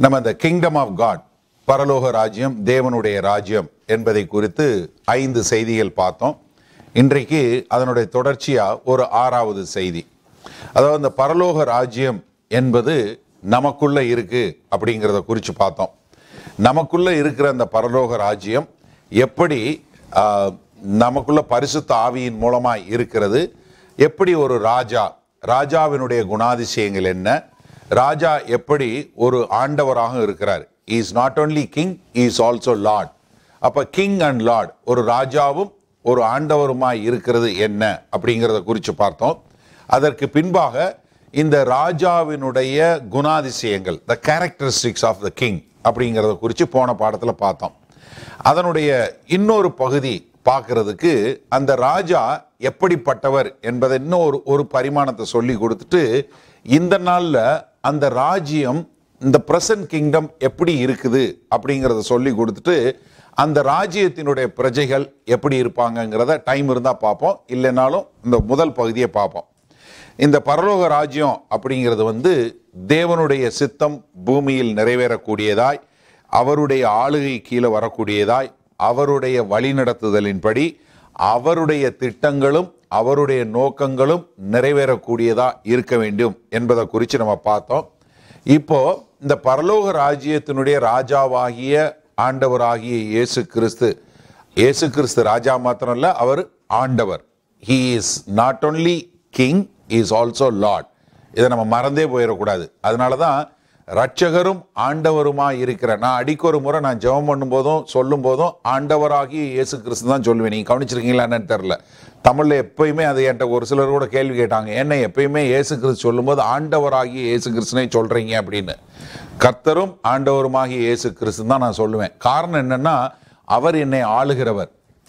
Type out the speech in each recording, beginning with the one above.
நம்ம இந்த kingdom of God பரலோக ராஜ்யம் தேவனுடைய ராஜ்யம் என்பதை குறித்து ஐந்து செய்திகள் பார்த்தோம் இன்றைக்கு அதனுடைய தொடர்ச்சியா ஒரு ஆறாவது செய்தி அதாவது இந்த பரலோக ராஜ்யம் என்பது நமக்குள்ள இருக்கு அப்படிங்கிறத குறித்து பார்த்தோம் நமக்குள்ள இருக்கிற அந்த பரலோக ராஜ்யம் எப்படி ஆஹ், நமக்குள்ள பரிசுத்த ஆவியின் மூலமாய் இருக்கிறது எப்படி ஒரு ராஜா ராஜாவினுடைய குணாதிசயங்கள் என்ன ராஜா எப்படி ஒரு ஆண்டவராக இருக்கிறார் is not only king is also lord அப்ப கிங் அண்ட் லார்ட் ஒரு ராஜாவும் ஒரு ஆண்டவருமாய் இருக்கிறது என்ன அப்படிங்கிறத குறித்து பார்த்தோம் அதற்கு பின்பாக இந்த ராஜாவினுடைய குணாதிசயங்கள் the characteristics of the king அப்படிங்கிறத குறித்து போன பாடத்தில் பார்த்தோம் அதனுடைய இன்னொரு பகுதி பார்க்கிறதுக்கு அந்த ராஜா எப்படிப்பட்டவர் என்பதை இன்னும் ஒரு ஒரு பரிமாணத்தை சொல்லி கொடுத்துட்டு இந்த நாளில் அந்த ராஜ்யம் இந்த பிரசன்ட் கிங்டம் எப்படி இருக்குது அப்படிங்கிறத சொல்லி கொடுத்துட்டு அந்த ராஜ்யத்தினுடைய பிரஜைகள் எப்படி இருப்பாங்கங்கிறத டைம் இருந்தால் பார்ப்போம் இல்லைனாலும் இந்த முதல் பகுதியை பார்ப்போம் இந்த பரலோக ராஜ்யம் அப்படிங்கிறது வந்து தேவனுடைய சித்தம் பூமியில் நிறைவேறக்கூடியதாய் அவருடைய ஆளுகை கீழே வரக்கூடியதாய் அவருடைய வழிநடத்துதலின்படி அவருடைய திட்டங்களும் அவருடைய நோக்கங்களும் நிறைவேறக்கூடியதா இருக்க வேண்டும் என்பதை குறித்து நம்ம பார்த்தோம் இப்போ இந்த பரலோக ராஜ்யத்தினுடைய ராஜாவாகிய ஆண்டவராகிய இயேசு கிறிஸ்து இயேசு கிறிஸ்து ராஜா மாத்திரம் இல்ல அவர் ஆண்டவர் he is not only king is also lord இதை நம்ம மறந்தே போயிடக்கூடாது அதனால தான் ரட்சகரும் ஆண்டவருமா இருக்கிற நான் அடிக்க ஒரு முறை நான் ஜெபம் பண்ணும்போதும் சொல்லும் போதும் ஆண்டவராகிய இயேசு கிறிஸ்து தான் சொல்லுவேன் நீங்கள் கவனிச்சிருக்கீங்களா என்னன்னு தெரில தமிழில் எப்பயுமே அது என்கிட்ட ஒரு சிலர் கூட கேள்வி கேட்டாங்க என்ன எப்பயுமே இயேசு கிறிஸ்து சொல்லும்போது ஆண்டவராகிய இயேசு கிறிஸ்துனே சொல்கிறீங்க அப்படின்னு கர்த்தரும் ஆண்டவருமாகிய இயேசு கிறிஸ்து தான் நான் சொல்லுவேன் காரணம் என்னன்னா அவர் என்னை ஆளுகிறவர்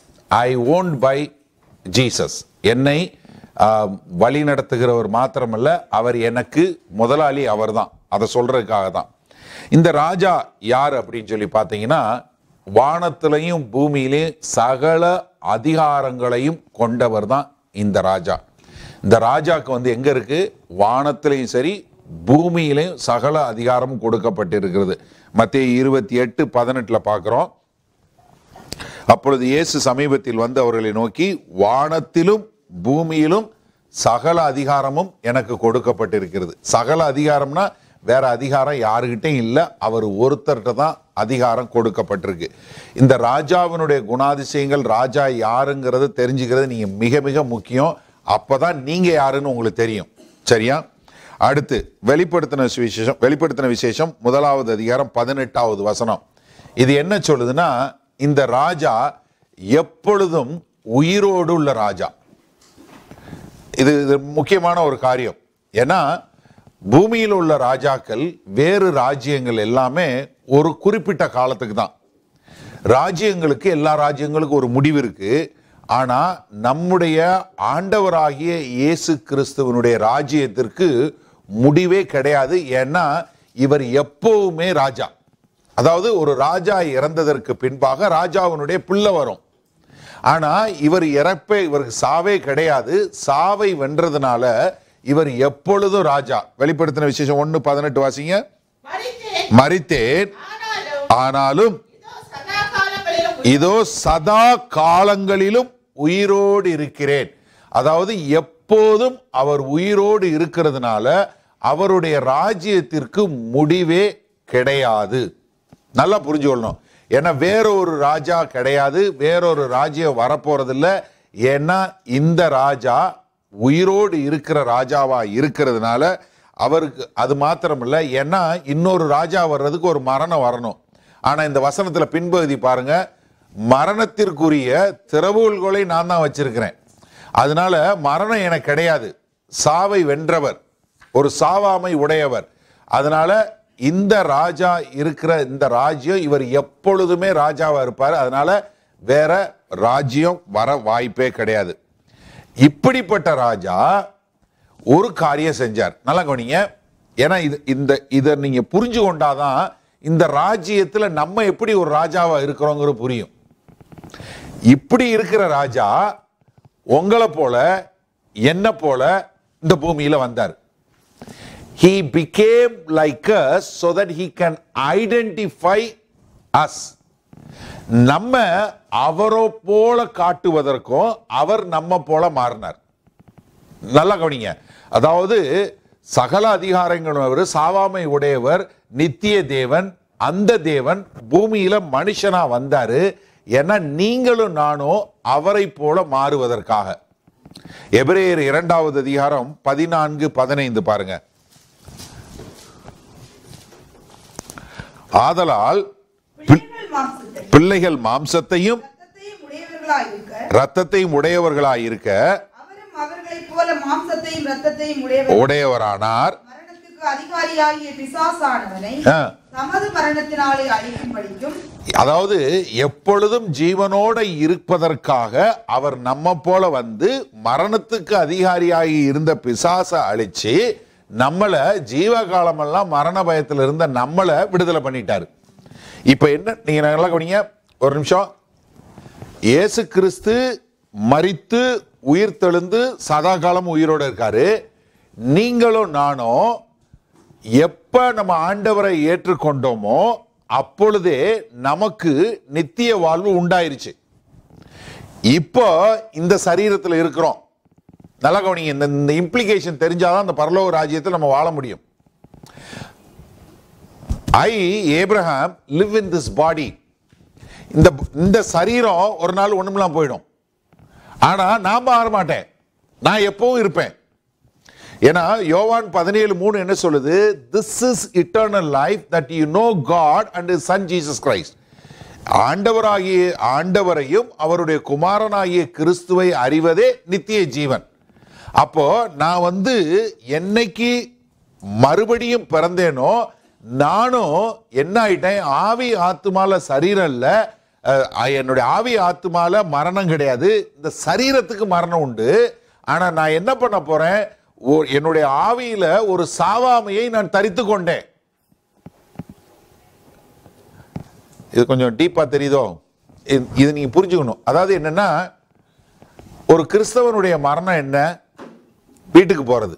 ஐ ஓன்ட் பை ஜீசஸ் என்னை ஆஹ், வழி நடத்துகிறவர் மாத்திரமல்ல அவர் எனக்கு முதலாளி அவர்தான் அதை சொல்றதுக்காக தான் இந்த ராஜா யார் அப்படின்னு சொல்லி பார்த்தீங்கன்னா வானத்திலையும் பூமியிலையும் சகல அதிகாரங்களையும் கொண்டவர் தான் இந்த ராஜா இந்த ராஜாக்கு வந்து எங்க இருக்கு வானத்திலையும் சரி பூமியிலையும் சகல அதிகாரம் கொடுக்கப்பட்டிருக்கிறது மத்திய இருபத்தி எட்டு பதினெட்டுல பார்க்கிறோம் அப்பொழுது இயேசு சமீபத்தில் வந்து அவர்களை நோக்கி வானத்திலும் பூமியிலும் சகல அதிகாரமும் எனக்கு கொடுக்கப்பட்டிருக்கிறது சகல அதிகாரம்னா வேற அதிகாரம் யாருகிட்டையும் இல்லை அவர் ஒருத்தர்கிட்ட தான் அதிகாரம் கொடுக்கப்பட்டிருக்கு இந்த ராஜாவினுடைய குணாதிசயங்கள் ராஜா யாருங்கிறது தெரிஞ்சுக்கிறது நீங்க மிக மிக முக்கியம் அப்பதான் நீங்க யாருன்னு உங்களுக்கு தெரியும் சரியா அடுத்து வெளிப்படுத்தின விசேஷம் வெளிப்படுத்தின விசேஷம் முதலாவது அதிகாரம் பதினெட்டாவது வசனம் இது என்ன சொல்லுதுன்னா இந்த ராஜா எப்பொழுதும் உயிரோடு உள்ள ராஜா இது இது முக்கியமான ஒரு காரியம் ஏன்னா பூமியில் உள்ள ராஜாக்கள் வேறு ராஜ்யங்கள் எல்லாமே ஒரு குறிப்பிட்ட காலத்துக்கு தான் ராஜ்யங்களுக்கு எல்லா ராஜ்யங்களுக்கும் ஒரு முடிவு இருக்கு ஆனா நம்முடைய ஆண்டவராகிய இயேசு கிறிஸ்துவனுடைய ராஜ்யத்திற்கு முடிவே கிடையாது ஏன்னா இவர் எப்பவுமே ராஜா அதாவது ஒரு ராஜா இறந்ததற்கு பின்பாக ராஜாவினுடைய பிள்ளை வரும் ஆனா இவர் இறப்பே இவருக்கு சாவே கிடையாது சாவை வென்றதுனால இவர் எப்பொழுதும் ராஜா வெளிப்படுத்தின விசேஷம் ஒண்ணு பதினெட்டு வாசிங்க மரித்தேன் மறித்தேன் ஆனாலும் ஆனாலும் இதோ சதா இதோ சதா காலங்களிலும் காலங்களிலும் உயிரோடு இருக்கிறேன் அதாவது எப்போதும் அவர் உயிரோடு இருக்கிறதுனால அவருடைய ராஜ்யத்திற்கு முடிவே கிடையாது நல்லா புரிஞ்சுக்கொள்ளணும் ஏன்னா வேறொரு ராஜா கிடையாது வேறொரு ராஜ்யம் வரப்போறதில்ல ஏன்னா இந்த ராஜா உயிரோடு இருக்கிற ராஜாவா இருக்கிறதுனால அவருக்கு அது மாத்திரமில்ல ஏன்னா இன்னொரு ராஜா வர்றதுக்கு ஒரு மரணம் வரணும் ஆனா இந்த வசனத்துல பின்பகுதி பாருங்க மரணத்திற்குரிய திறவுகோல்களை நான் தான் வச்சிருக்கிறேன் அதனால மரணம் எனக்கு கிடையாது சாவை வென்றவர் ஒரு சாவாமை உடையவர் அதனால இந்த ராஜா இருக்கிற இந்த ராஜ்யம் இவர் எப்பொழுதுமே ராஜாவா இருப்பார் அதனால வேற ராஜ்யம் வர வாய்ப்பே கிடையாது இப்படிப்பட்ட ராஜா ஒரு காரியம் செஞ்சார் நல்லா கவனிங்க ஏன்னா இது இந்த இதை நீங்க புரிஞ்சு கொண்டாதான் இந்த ராஜ்யத்துல நம்ம எப்படி ஒரு ராஜாவா இருக்கிறோங்கிறது புரியும் இப்படி இருக்கிற ராஜா உங்களை போல என்ன போல இந்த பூமியில வந்தார் he became like us so that he can identify us நம்ம அவரோ போல காட்டுவதற்கும் அவர் நம்ம போல மாறினார் நல்லா கவனிங்க அதாவது சகல அதிகாரங்களும் சாவாமை உடையவர் நித்திய தேவன் அந்த தேவன் பூமியில மனுஷனா வந்தாரு ஏன்னா நீங்களும் நானும் அவரை போல மாறுவதற்காக எபிரேயர் இரண்டாவது அதிகாரம் பதினான்கு பதினைந்து பாருங்க ஆதலால் பிள்ளைகள் மாம்சத்தை பிள்ளைகள் மாம்சத்தையும் ரத்தத்தையும் உடையவர்களாயிருக்க இரத்தத்தையும் உடையவர்களாயிருக்க அவரும் அவர்களைப் போல மாம்சத்தையும் ரத்தத்தையும் உடையவர் உடையவரானார் மரணத்துக்கு அதிகாரியாகிய பிசாசானவனை ஆ. தமது மரணத்தினாலே அழிக்கும்படிக்கும் அதாவது எப்பொழுதும் ஜீவனோட இருப்பதற்காக அவர் நம்ம போல வந்து மரணத்துக்கு அதிகாரியாகி இருந்த பிசாசை அழிச்சு நம்மளை ஜீவகாலமெல்லாம் மரண பயத்துல இருந்த நம்மளை விடுதலை பண்ணிட்டாரு இப்ப என்ன நீங்க நல்லா கவனிங்க ஒரு நிமிஷம் இயேசு கிறிஸ்து மரித்து உயிர் தெழுந்து சதா காலம் உயிரோட இருக்காரு நீங்களும் நானும் எப்ப நம்ம ஆண்டவரை ஏற்றுக்கொண்டோமோ அப்பொழுதே நமக்கு நித்திய வாழ்வு உண்டாயிருச்சு இப்போ இந்த சரீரத்தில் இருக்கிறோம் நல்லா கவனிங்க இந்த இந்த இம்ப்ளிகேஷன் தெரிஞ்சாதான் அந்த பரலோக ராஜ்யத்தில் நம்ம வாழ முடியும் I Abraham live in this body இந்த இந்த சரீரம் ஒரு நாள் ஒண்ணுமெல்லாம் போயிடும் ஆனா நான் மாற மாட்டேன் நான் எப்பவும் இருப்பேன் ஏன்னா யோவான் பதினேழு மூணு என்ன சொல்லுது this is eternal life that you know God and son Jesus Christ ஆண்டவராகிய ஆண்டவரையும் அவருடைய குமாரனாகிய கிறிஸ்துவை அறிவதே நித்திய ஜீவன் அப்போ நான் வந்து என்னைக்கு மறுபடியும் பிறந்தேனோ நானும் என்ன ஆயிட்டேன் ஆவி ஆத்துமால சரீரம் இல்ல அஹ், என்னுடைய ஆவி ஆத்துமால மரணம் கிடையாது இந்த சரீரத்துக்கு மரணம் உண்டு ஆனா நான் என்ன பண்ண போறேன் ஓ- என்னுடைய ஆவியில ஒரு சாவாமையை நான் தரித்து கொண்டேன் இது கொஞ்சம் டீப்பா தெரியுதோ இது- இது நீங்க புரிஞ்சுக்கணும் அதாவது என்னன்னா ஒரு கிறிஸ்தவனுடைய மரணம் என்ன வீட்டுக்கு போறது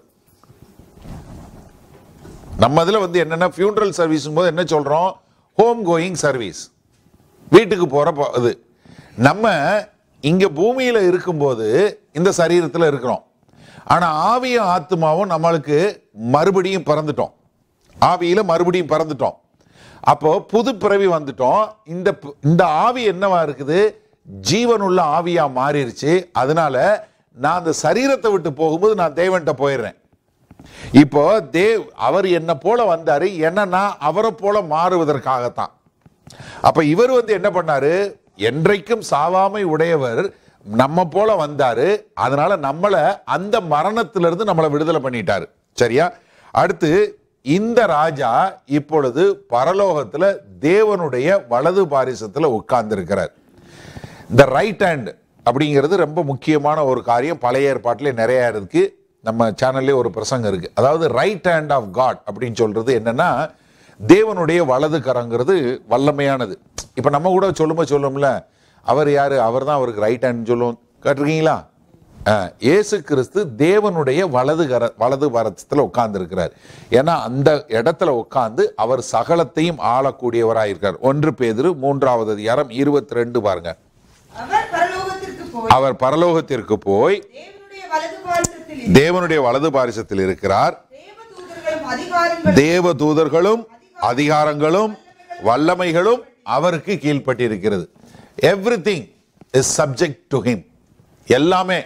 நம்ம இதுல வந்து என்னன்னா ஃபியூனரல் சர்வீஸ் போது என்ன சொல்றோம் ஹோம் கோயிங் சர்வீஸ் வீட்டுக்கு போற போ- இது நம்ம இங்க பூமியில இருக்கும்போது இந்த சரீரத்துல இருக்கிறோம் ஆனா ஆவியும் ஆத்மாவும் நம்மளுக்கு மறுபடியும் பிறந்துட்டோம் ஆவியில மறுபடியும் பிறந்துட்டோம் அப்போ புது பிறவி வந்துட்டோம் இந்த பு- இந்த ஆவி என்னவா இருக்குது ஜீவனுள்ள ஆவியா மாறிடுச்சு அதனால நான் அந்த சரீரத்தை விட்டு போகும்போது நான் தேவன்கிட்ட போயிடுறேன் இப்போ தேவ் அவர் என்ன போல வந்தாரு என்ன நான் அவரை போல மாறுவதற்காகத்தான் அப்ப இவர் வந்து என்ன பண்ணாரு என்றைக்கும் சாவாமை உடையவர் நம்ம போல வந்தாரு அதனால நம்மள அந்த மரணத்திலிருந்து நம்மளை விடுதலை பண்ணிட்டாரு சரியா அடுத்து இந்த ராஜா இப்பொழுது பரலோகத்துல தேவனுடைய வலது பாரிசத்துல உட்கார்ந்து இருக்கிறார் இந்த ரைட் ஹேண்ட் அப்படிங்கிறது ரொம்ப முக்கியமான ஒரு காரியம் பழைய ஏற்பாட்டிலே நிறைய இருக்கு நம்ம சேனல்லே ஒரு பிரசங்கம் இருக்கு அதாவது ரைட் ஹேண்ட் ஆஃப் காட் அப்படின்னு சொல்றது என்னன்னா தேவனுடைய வலது கரங்கிறது வல்லமையானது இப்ப நம்ம கூட சொல்லும்போது சொல்லும்ல அவர் யாரு அவர் தான் அவருக்கு ரைட் ஹேண்ட் சொல்லுவோம் கேட்டிருக்கீங்களா அஹ், இயேசு கிறிஸ்து தேவனுடைய வலது கர வலது வரத்துல உட்கார்ந்து இருக்கிறார் ஏன்னா அந்த இடத்துல உட்கார்ந்து அவர் சகலத்தையும் ஆளக்கூடியவராயிருக்கார் ஒன்று பேதுரு மூன்றாவது அதிகாரம் இருபத்தி ரெண்டு பாருங்க அவர் பரலோகத்திற்கு போய் அவர் பரலோகத்திற்கு போய் தேவனுடைய வலது பாரசத்தில் தேவனுடைய வலது பாரிசத்தில் இருக்கிறார் தேவதூதர்களும் அதிகாரங்களும் தேவ தூதர்களும் அதிகாரங்களும் வல்லமைகளும் அவருக்கு கீழ்ப்பட்டிருக்கிறது everything is subject to him எல்லாமே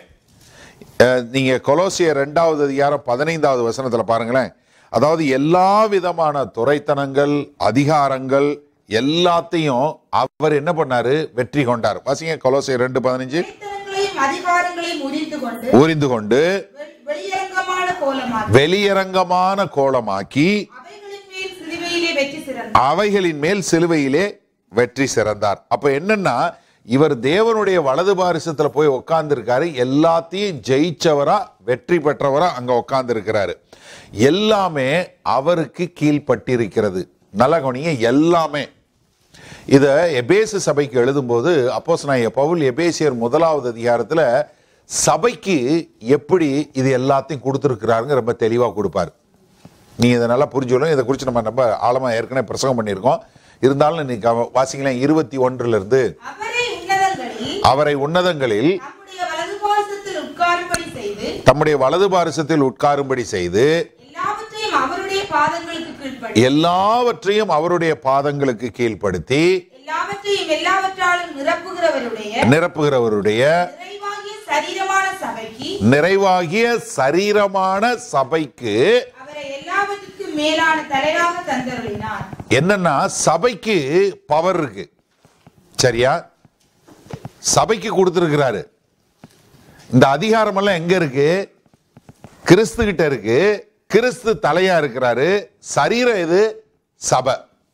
அஹ், நீங்க கொலோசியர் ரெண்டாவது அதிகாரம் பதினைந்தாவது வசனத்துல பாருங்களேன் அதாவது எல்லா விதமான துறைத்தனங்கள் அதிகாரங்கள் எல்லாத்தையும் அவர் என்ன பண்ணாரு வெற்றி கொண்டார் வாசிங்க கொலோசியர் ரெண்டு பதினஞ்சு துணைத்தனங்களையும் அதிகாரங்களையும் உரிந்து கொண்டு உரிந்து கொண்டு வெ- வெளியரங்கமான கோலமாக வெளியரங்கமான கோலமாக்கி அவைகளின் மேல் சிலுவையிலே வெற்றி சிறந்தார் அவைகளின் மேல் சிலுவையிலே வெற்றி சிறந்தார் அப்ப என்னன்னா இவர் தேவனுடைய வலது பாரிசத்துல போய் உட்கார்ந்து இருக்காரு எல்லாத்தையும் ஜெயிச்சவரா வெற்றி பெற்றவரா அங்க உட்கார்ந்து இருக்கிறாரு எல்லாமே அவருக்கு கீழ்ப்பட்டிருக்கிறது நல்லா கவனிங்க எல்லாமே இத எபேசு சபைக்கு எழுதும்போது அப்போஸ் நான் பவுல் எபேசியர் முதலாவது அதிகாரத்துல சபைக்கு எப்படி இது எல்லாத்தையும் கொடுத்துருக்கிறாருங்க ரொம்ப தெளிவா கொடுப்பார் நீங்க இதை நல்லா புரிஞ்சுக்கணும் இதை குறித்து நம்ம ரொம்ப ஆழமா ஏற்கனவே பிரசங்கம் பண்ணியிருக்கோம் இருந்தாலும் இன்னைக்கு அவ- வாசிங்களேன் இருபத்தி ஒன்றுல இருந்து அவரை உன்னதங்களில் அவரை உன்னதங்களில் நம்முடைய வலது பாசத்தில் உட்காரும்படி செய்து தம்முடைய வலது பாரசத்தில் உட்காரும்படி செய்து எல்லாவற்றையும் அவருடைய பாதங்களுக்கு கீழ்ப்படி எல்லாவற்றையும் அவருடைய பாதங்களுக்கு கீழ்ப்படுத்தி எல்லாவற்றையும் எல்லாவற்றாலும் நிரப்புகிறவருடைய நிரப்புகிறவருடைய நிறைவாகிய சரீரமான சபைக்கு நிறைவாகிய சரீரமான சபைக்கு அவரை எல்லாவற்றுக்கும் மேலான தலைவராக தந்தருளினார் என்னன்னா சபைக்கு பவர் இருக்கு சரியா சபைக்கு கொடுத்துருக்கிறாரு இந்த அதிகாரம் எல்லாம் எங்க இருக்கு கிறிஸ்து கிட்ட இருக்கு கிறிஸ்து தலையா இருக்கிறாரு சரீரம் இது சபை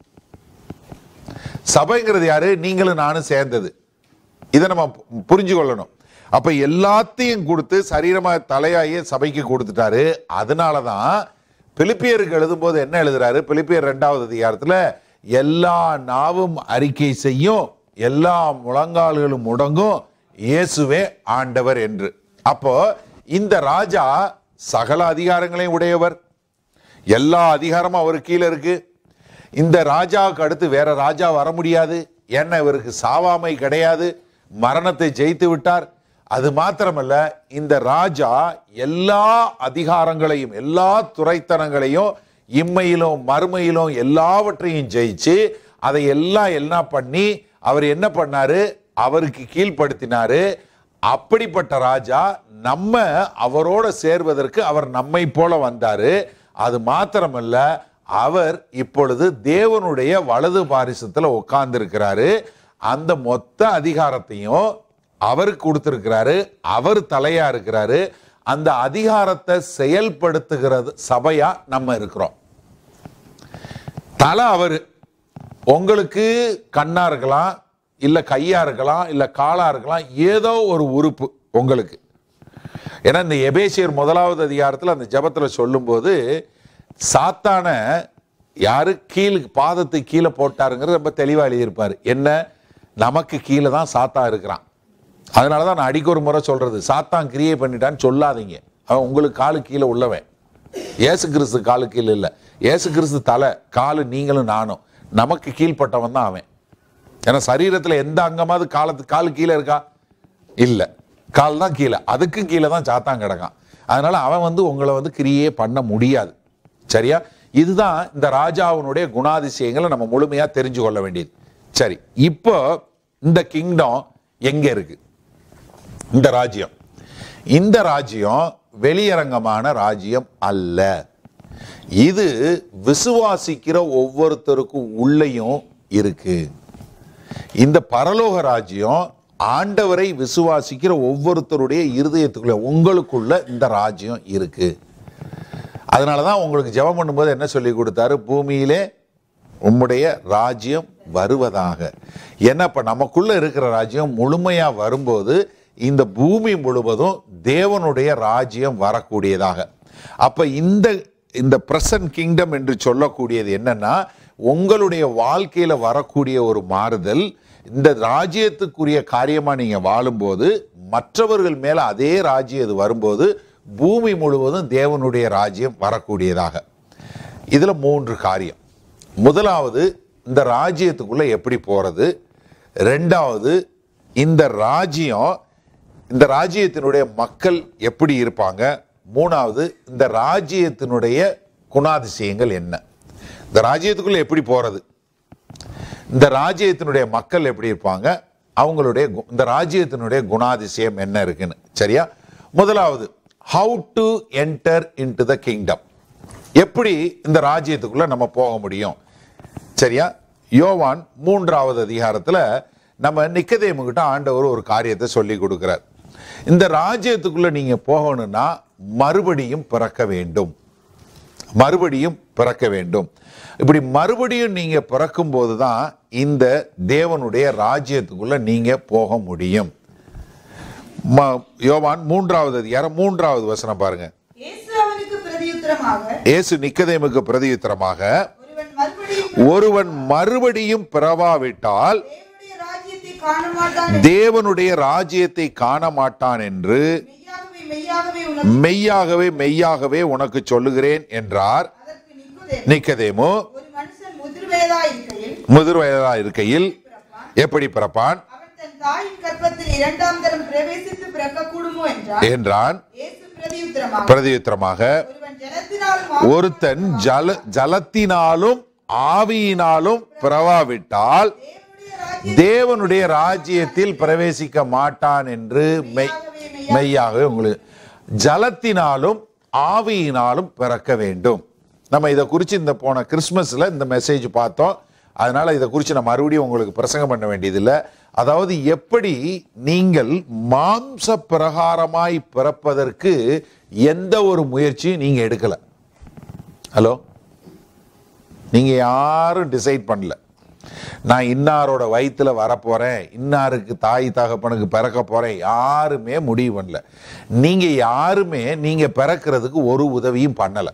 சபைங்கிறது யாரு நீங்களும் நானும் சேர்ந்தது இதை நம்ம பு- புரிஞ்சு கொள்ளணும் அப்ப எல்லாத்தையும் கொடுத்து சரீரமா தலையாகிய சபைக்கு கொடுத்துட்டாரு அதனாலதான் பிலிப்பியருக்கு எழுதும்போது என்ன எழுதுறாரு பிலிப்பியர் ரெண்டாவது அதிகாரத்துல எல்லா நாவும் அறிக்கை செய்யும் எல்லா முழங்கால்களும் முடங்கும் இயேசுவே ஆண்டவர் என்று அப்போ இந்த ராஜா சகல அதிகாரங்களையும் உடையவர் எல்லா அதிகாரமும் அவர் கீழே இருக்கு இந்த ராஜாவுக்கு அடுத்து வேற ராஜா வர முடியாது ஏன்னா இவருக்கு சாவாமை கிடையாது மரணத்தை ஜெயித்து விட்டார் அது மாத்திரமல்ல இந்த ராஜா எல்லா அதிகாரங்களையும் எல்லா துறைத்தனங்களையும் இம்மையிலும் மறுமையிலும் எல்லாவற்றையும் ஜெயிச்சு அதை எல்லாம் என்ன பண்ணி அவர் என்ன பண்ணாரு அவருக்கு கீழ்ப்படுத்தினாரு அப்படிப்பட்ட ராஜா நம்ம அவரோட சேர்வதற்கு அவர் நம்மை போல வந்தாரு அது மாத்திரமல்ல அவர் இப்பொழுது தேவனுடைய வலது பாரிசத்துல உட்கார்ந்து இருக்கிறாரு அந்த மொத்த அதிகாரத்தையும் அவருக்கு கொடுத்திருக்கிறாரு அவர் தலையா இருக்கிறாரு அந்த அதிகாரத்தை செயல்படுத்துகிறது சபையா நம்ம இருக்கிறோம் தலை அவரு உங்களுக்கு கண்ணா இருக்கலாம் இல்ல கையா இருக்கலாம் இல்ல காலா இருக்கலாம் ஏதோ ஒரு உறுப்பு உங்களுக்கு ஏன்னா இந்த எபேசியர் முதலாவது அதிகாரத்தில் அந்த ஜெபத்துல சொல்லும்போது சாத்தான யாரு கீழ் பாதத்தை கீழே போட்டாருங்கிறது ரொம்ப தெளிவா எழுதியிருப்பாரு என்ன நமக்கு கீழே தான் சாத்தா இருக்கிறான் அதனால தான் நான் அடிக்க ஒரு முறை சொல்றது சாத்தான் கிரியை பண்ணிட்டான்னு சொல்லாதீங்க அவன் உங்களுக்கு காலு கீழே உள்ளவன் ஏசு கிறிஸ்து காலு கீழே இல்லை ஏசு கிறிஸ்து தலை காலு நீங்களும் நானும் நமக்கு கீழ்ப்பட்டவன் தான் அவன் ஏன்னா சரீரத்தில் எந்த அங்கமாவது காலத்து காலு கீழே இருக்கா இல்லை கால் தான் கீழே அதுக்கும் கீழே தான் சாத்தான் கிடக்கான் அதனால அவன் வந்து உங்களை வந்து கிரியே பண்ண முடியாது சரியா இதுதான் இந்த ராஜாவினுடைய குணாதிசயங்களை நம்ம முழுமையா தெரிஞ்சு கொள்ள வேண்டியது சரி இப்போ இந்த கிங்டம் எங்க இருக்கு இந்த ராஜ்யம் இந்த ராஜ்யம் வெளியரங்கமான ராஜ்யம் அல்ல இது விசுவாசிக்கிற ஒவ்வொருத்தருக்கும் உள்ளேயும் இருக்கு இந்த பரலோக ராஜ்யம் ஆண்டவரை விசுவாசிக்கிற ஒவ்வொருத்தருடைய இருதயத்துக்குள்ள உங்களுக்குள்ள இந்த ராஜ்யம் இருக்கு அதனால தான் உங்களுக்கு ஜெபம் பண்ணும்போது என்ன சொல்லி கொடுத்தாரு பூமியிலே உம்முடைய ராஜ்யம் வருவதாக ஏன்னா இப்ப நமக்குள்ள இருக்கிற ராஜ்யம் முழுமையா வரும்போது இந்த பூமி முழுவதும் தேவனுடைய ராஜ்யம் வரக்கூடியதாக அப்ப இந்த இந்த பிரசன்ட் கிங்டம் என்று சொல்லக்கூடியது என்னன்னா உங்களுடைய வாழ்க்கையில வரக்கூடிய ஒரு மாறுதல் இந்த ராஜ்யத்துக்குரிய காரியமா நீங்க வாழும்போது மற்றவர்கள் மேல அதே ராஜ்யம் இது வரும்போது பூமி முழுவதும் தேவனுடைய ராஜ்யம் வரக்கூடியதாக இதுல மூன்று காரியம் முதலாவது இந்த ராஜ்யத்துக்குள்ள எப்படி போறது ரெண்டாவது இந்த ராஜ்யம் இந்த ராஜ்யத்தினுடைய மக்கள் எப்படி இருப்பாங்க மூணாவது இந்த ராஜ்யத்தினுடைய குணாதிசயங்கள் என்ன இந்த ராஜ்யத்துக்குள்ள எப்படி போறது இந்த ராஜ்யத்தினுடைய மக்கள் எப்படி இருப்பாங்க அவங்களுடைய கு- இந்த ராஜ்யத்தினுடைய குணாதிசயம் என்ன இருக்குன்னு சரியா முதலாவது how to enter into the kingdom எப்படி இந்த ராஜ்யத்துக்குள்ள நம்ம போக முடியும் சரியா யோவான் மூன்றாவது அதிகாரத்துல நம்ம நிக்கதேமுகிட்ட ஆண்டவர் ஒரு காரியத்தை சொல்லி கொடுக்கிறார் இந்த ராஜ்யத்துக்குள்ள நீங்க போகணும்னா மறுபடியும் பிறக்க வேண்டும் மறுபடியும் பிறக்க வேண்டும் இப்படி மறுபடியும் நீங்க பிறக்கும் போதுதான் இந்த தேவனுடைய ராஜ்யத்துக்குள்ள நீங்க போக முடியும் ம- யோவான் மூன்றாவது அதிகாரம் மூன்றாவது வசனம் பாருங்க இயேசு அவனுக்கு பிரதியுத்தரமாக இயேசு நிக்கதேமுக்கு பிரதியுத்தரமாக ஒருவன் மறுபடியும் ஒருவன் மறுபடியும் பிறவாவிட்டால் தேவனுடைய ராஜ்யத்தை காண மாட்டான் தேவனுடைய ராஜ்யத்தை காண மாட்டான் என்று மெய்யாகவே மெய்யாகவே உனக்கு மெய்யாகவே மெய்யாகவே உனக்கு சொல்லுகிறேன் என்றார் அதற்கு நிக்கோதேமு, நிக்கதேமு ஒரு மனுஷன் முதிர் வயதாயிருக்கையில் முதிர் வயதா இருக்கையில் பிறப்பான். எப்படி பிறப்பான் அவன் தன் தாயின் கர்ப்பத்தில் இரண்டாம் தரம் பிரவேசித்து பிறக்கக்கூடுமோ என்றார் என்றான் இயேசு பிரதியுத்தரமாக பிரதியுத்தரமாக ஒருவன் ஜலத்தினாலும் ஒருத்தன் ஜல ஜலத்தினாலும் ஆவியினாலும் பிறவாவிட்டால் தேவனுடைய ராஜ்யத்தில் தேவனுடைய ராஜ்யத்தில் பிரவேசிக்க மாட்டான் என்று மெய் மெய்யாகவே உங்களுக்கு ஜலத்தினாலும் ஆவியினாலும் பிறக்க வேண்டும் நம்ம இதை குறித்து இந்த போன கிறிஸ்மஸ்ல இந்த மெசேஜ் பார்த்தோம் அதனால இதை குறித்து நான் மறுபடியும் உங்களுக்கு பிரசங்கம் பண்ண வேண்டியதில்லை அதாவது எப்படி நீங்கள் மாம்ச பிரகாரமாய் பிறப்பதற்கு எந்த ஒரு முயற்சியும் நீங்க எடுக்கல ஹலோ நீங்க யாரும் டிசைட் பண்ணல நான் இன்னாரோட வயித்துல வரப்போறேன் இன்னாருக்கு தாய் தகப்பனுக்கு பிறக்க போறேன் யாருமே முடிவு பண்ணல நீங்க யாருமே நீங்க பிறக்கிறதுக்கு ஒரு உதவியும் பண்ணல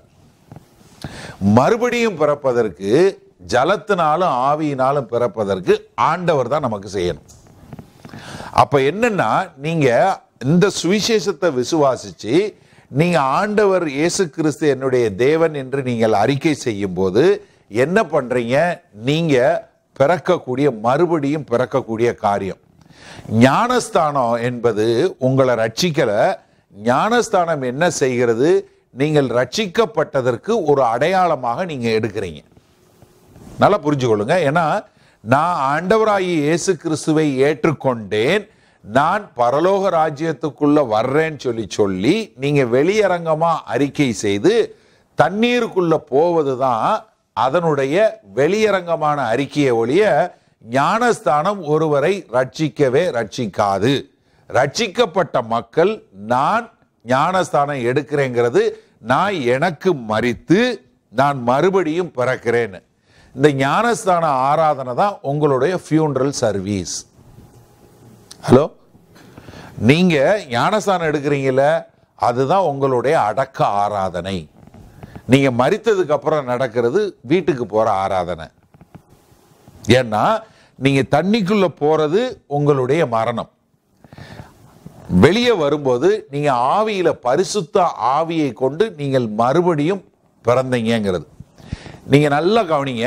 மறுபடியும் பிறப்பதற்கு ஜலத்தினாலும் ஆவியினாலும் பிறப்பதற்கு ஆண்டவர் தான் நமக்கு செய்யணும் அப்ப என்னன்னா நீங்க இந்த சுவிசேஷத்தை விசுவாசிச்சு நீங்க ஆண்டவர் இயேசு கிறிஸ்து என்னுடைய தேவன் என்று நீங்கள் அறிக்கை செய்யும் போது என்ன பண்றீங்க நீங்க பிறக்கக்கூடிய மறுபடியும் பிறக்கக்கூடிய காரியம் ஞானஸ்தானம் என்பது உங்களை ரட்சிக்கல ஞானஸ்தானம் என்ன செய்கிறது நீங்கள் ரட்சிக்கப்பட்டதற்கு ஒரு அடையாளமாக நீங்க எடுக்கிறீங்க நல்லா புரிஞ்சுக்கொள்ளுங்க ஏன்னா நான் ஆண்டவராகிய இயேசு கிறிஸ்துவை ஏற்றுக்கொண்டேன் நான் பரலோக ராஜ்யத்துக்குள்ள வர்றேன்னு சொல்லி சொல்லி நீங்க வெளியரங்கமா அறிக்கை செய்து தண்ணீருக்குள்ள போவதுதான் அதனுடைய வெளியரங்கமான அறிக்கையை ஒழிய ஞானஸ்தானம் ஒருவரை ரட்சிக்கவே ரட்சிக்காது ரட்சிக்கப்பட்ட மக்கள் நான் ஞானஸ்தானம் எடுக்கிறேங்கிறது நான் எனக்கு மறித்து நான் மறுபடியும் பிறக்கிறேன்னு இந்த ஞானஸ்தான ஆராதனை தான் உங்களுடைய ஃபியூனரல் சர்வீஸ் ஹலோ நீங்க ஞானஸ்தானம் எடுக்கிறீங்கல்ல அதுதான் உங்களுடைய அடக்க ஆராதனை நீங்க மறித்ததுக்கு அப்புறம் நடக்கிறது வீட்டுக்கு போற ஆராதனை ஏன்னா நீங்க தண்ணிக்குள்ள போறது உங்களுடைய மரணம் வெளியே வரும்போது நீங்க ஆவியில பரிசுத்த ஆவியை கொண்டு நீங்கள் மறுபடியும் பிறந்தீங்கிறது நீங்க நல்லா கவனிங்க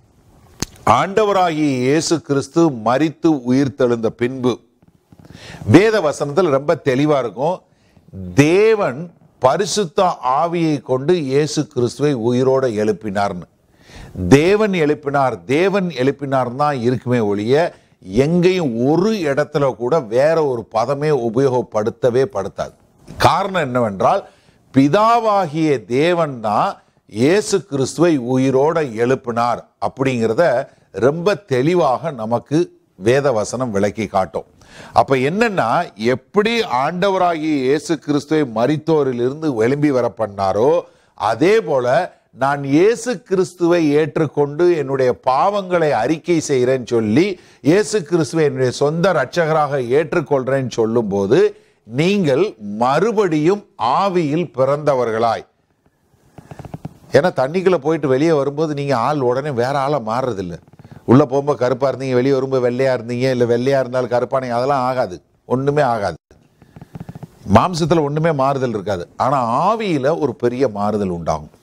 ஆண்டவராகிய இயேசு கிறிஸ்து மரித்து உயிர்த்தெழுந்த பின்பு வேத வசனத்தில் ரொம்ப தெளிவா இருக்கும் தேவன் பரிசுத்த ஆவியை கொண்டு இயேசு கிறிஸ்துவை உயிரோட எழுப்பினார்னு தேவன் எழுப்பினார் தேவன் எழுப்பினார் தான் இருக்குமே ஒழிய எங்கேயும் ஒரு இடத்துல கூட வேற ஒரு பதமே உபயோகப்படுத்தவே படுத்தாது காரணம் என்னவென்றால் பிதாவாகிய தேவன் தான் இயேசு கிறிஸ்துவை உயிரோட எழுப்பினார் அப்படிங்கிறத ரொம்ப தெளிவாக நமக்கு வேத வசனம் விளக்கி காட்டும் அப்ப என்னன்னா எப்படி ஆண்டவராகிய இயேசு கிறிஸ்துவை மரித்தோரிலிருந்து எழும்பி வர பண்ணாரோ அதே போல நான் இயேசு கிறிஸ்துவை ஏற்றுக்கொண்டு என்னுடைய பாவங்களை அறிக்கை செய்கிறேன்னு சொல்லி இயேசு கிறிஸ்துவை என்னுடைய சொந்த ரட்சகராக ஏற்றுக்கொள்றேன்னு சொல்லும்போது நீங்கள் மறுபடியும் ஆவியில் பிறந்தவர்களாய் ஏன்னா தண்ணிக்குள்ள போயிட்டு வெளியே வரும்போது நீங்க ஆள் உடனே வேற ஆளா மாறுறது இல்ல உள்ள போகும்போது கருப்பா இருந்தீங்க வெளியே வரும்போது வெள்ளையா இருந்தீங்க இல்ல வெள்ளையா இருந்தாலும் கருப்பானீங்க அதெல்லாம் ஆகாது ஒண்ணுமே ஆகாது மாம்சத்துல ஒண்ணுமே மாறுதல் இருக்காது ஆனா ஆவியில ஒரு பெரிய மாறுதல் உண்டாகும்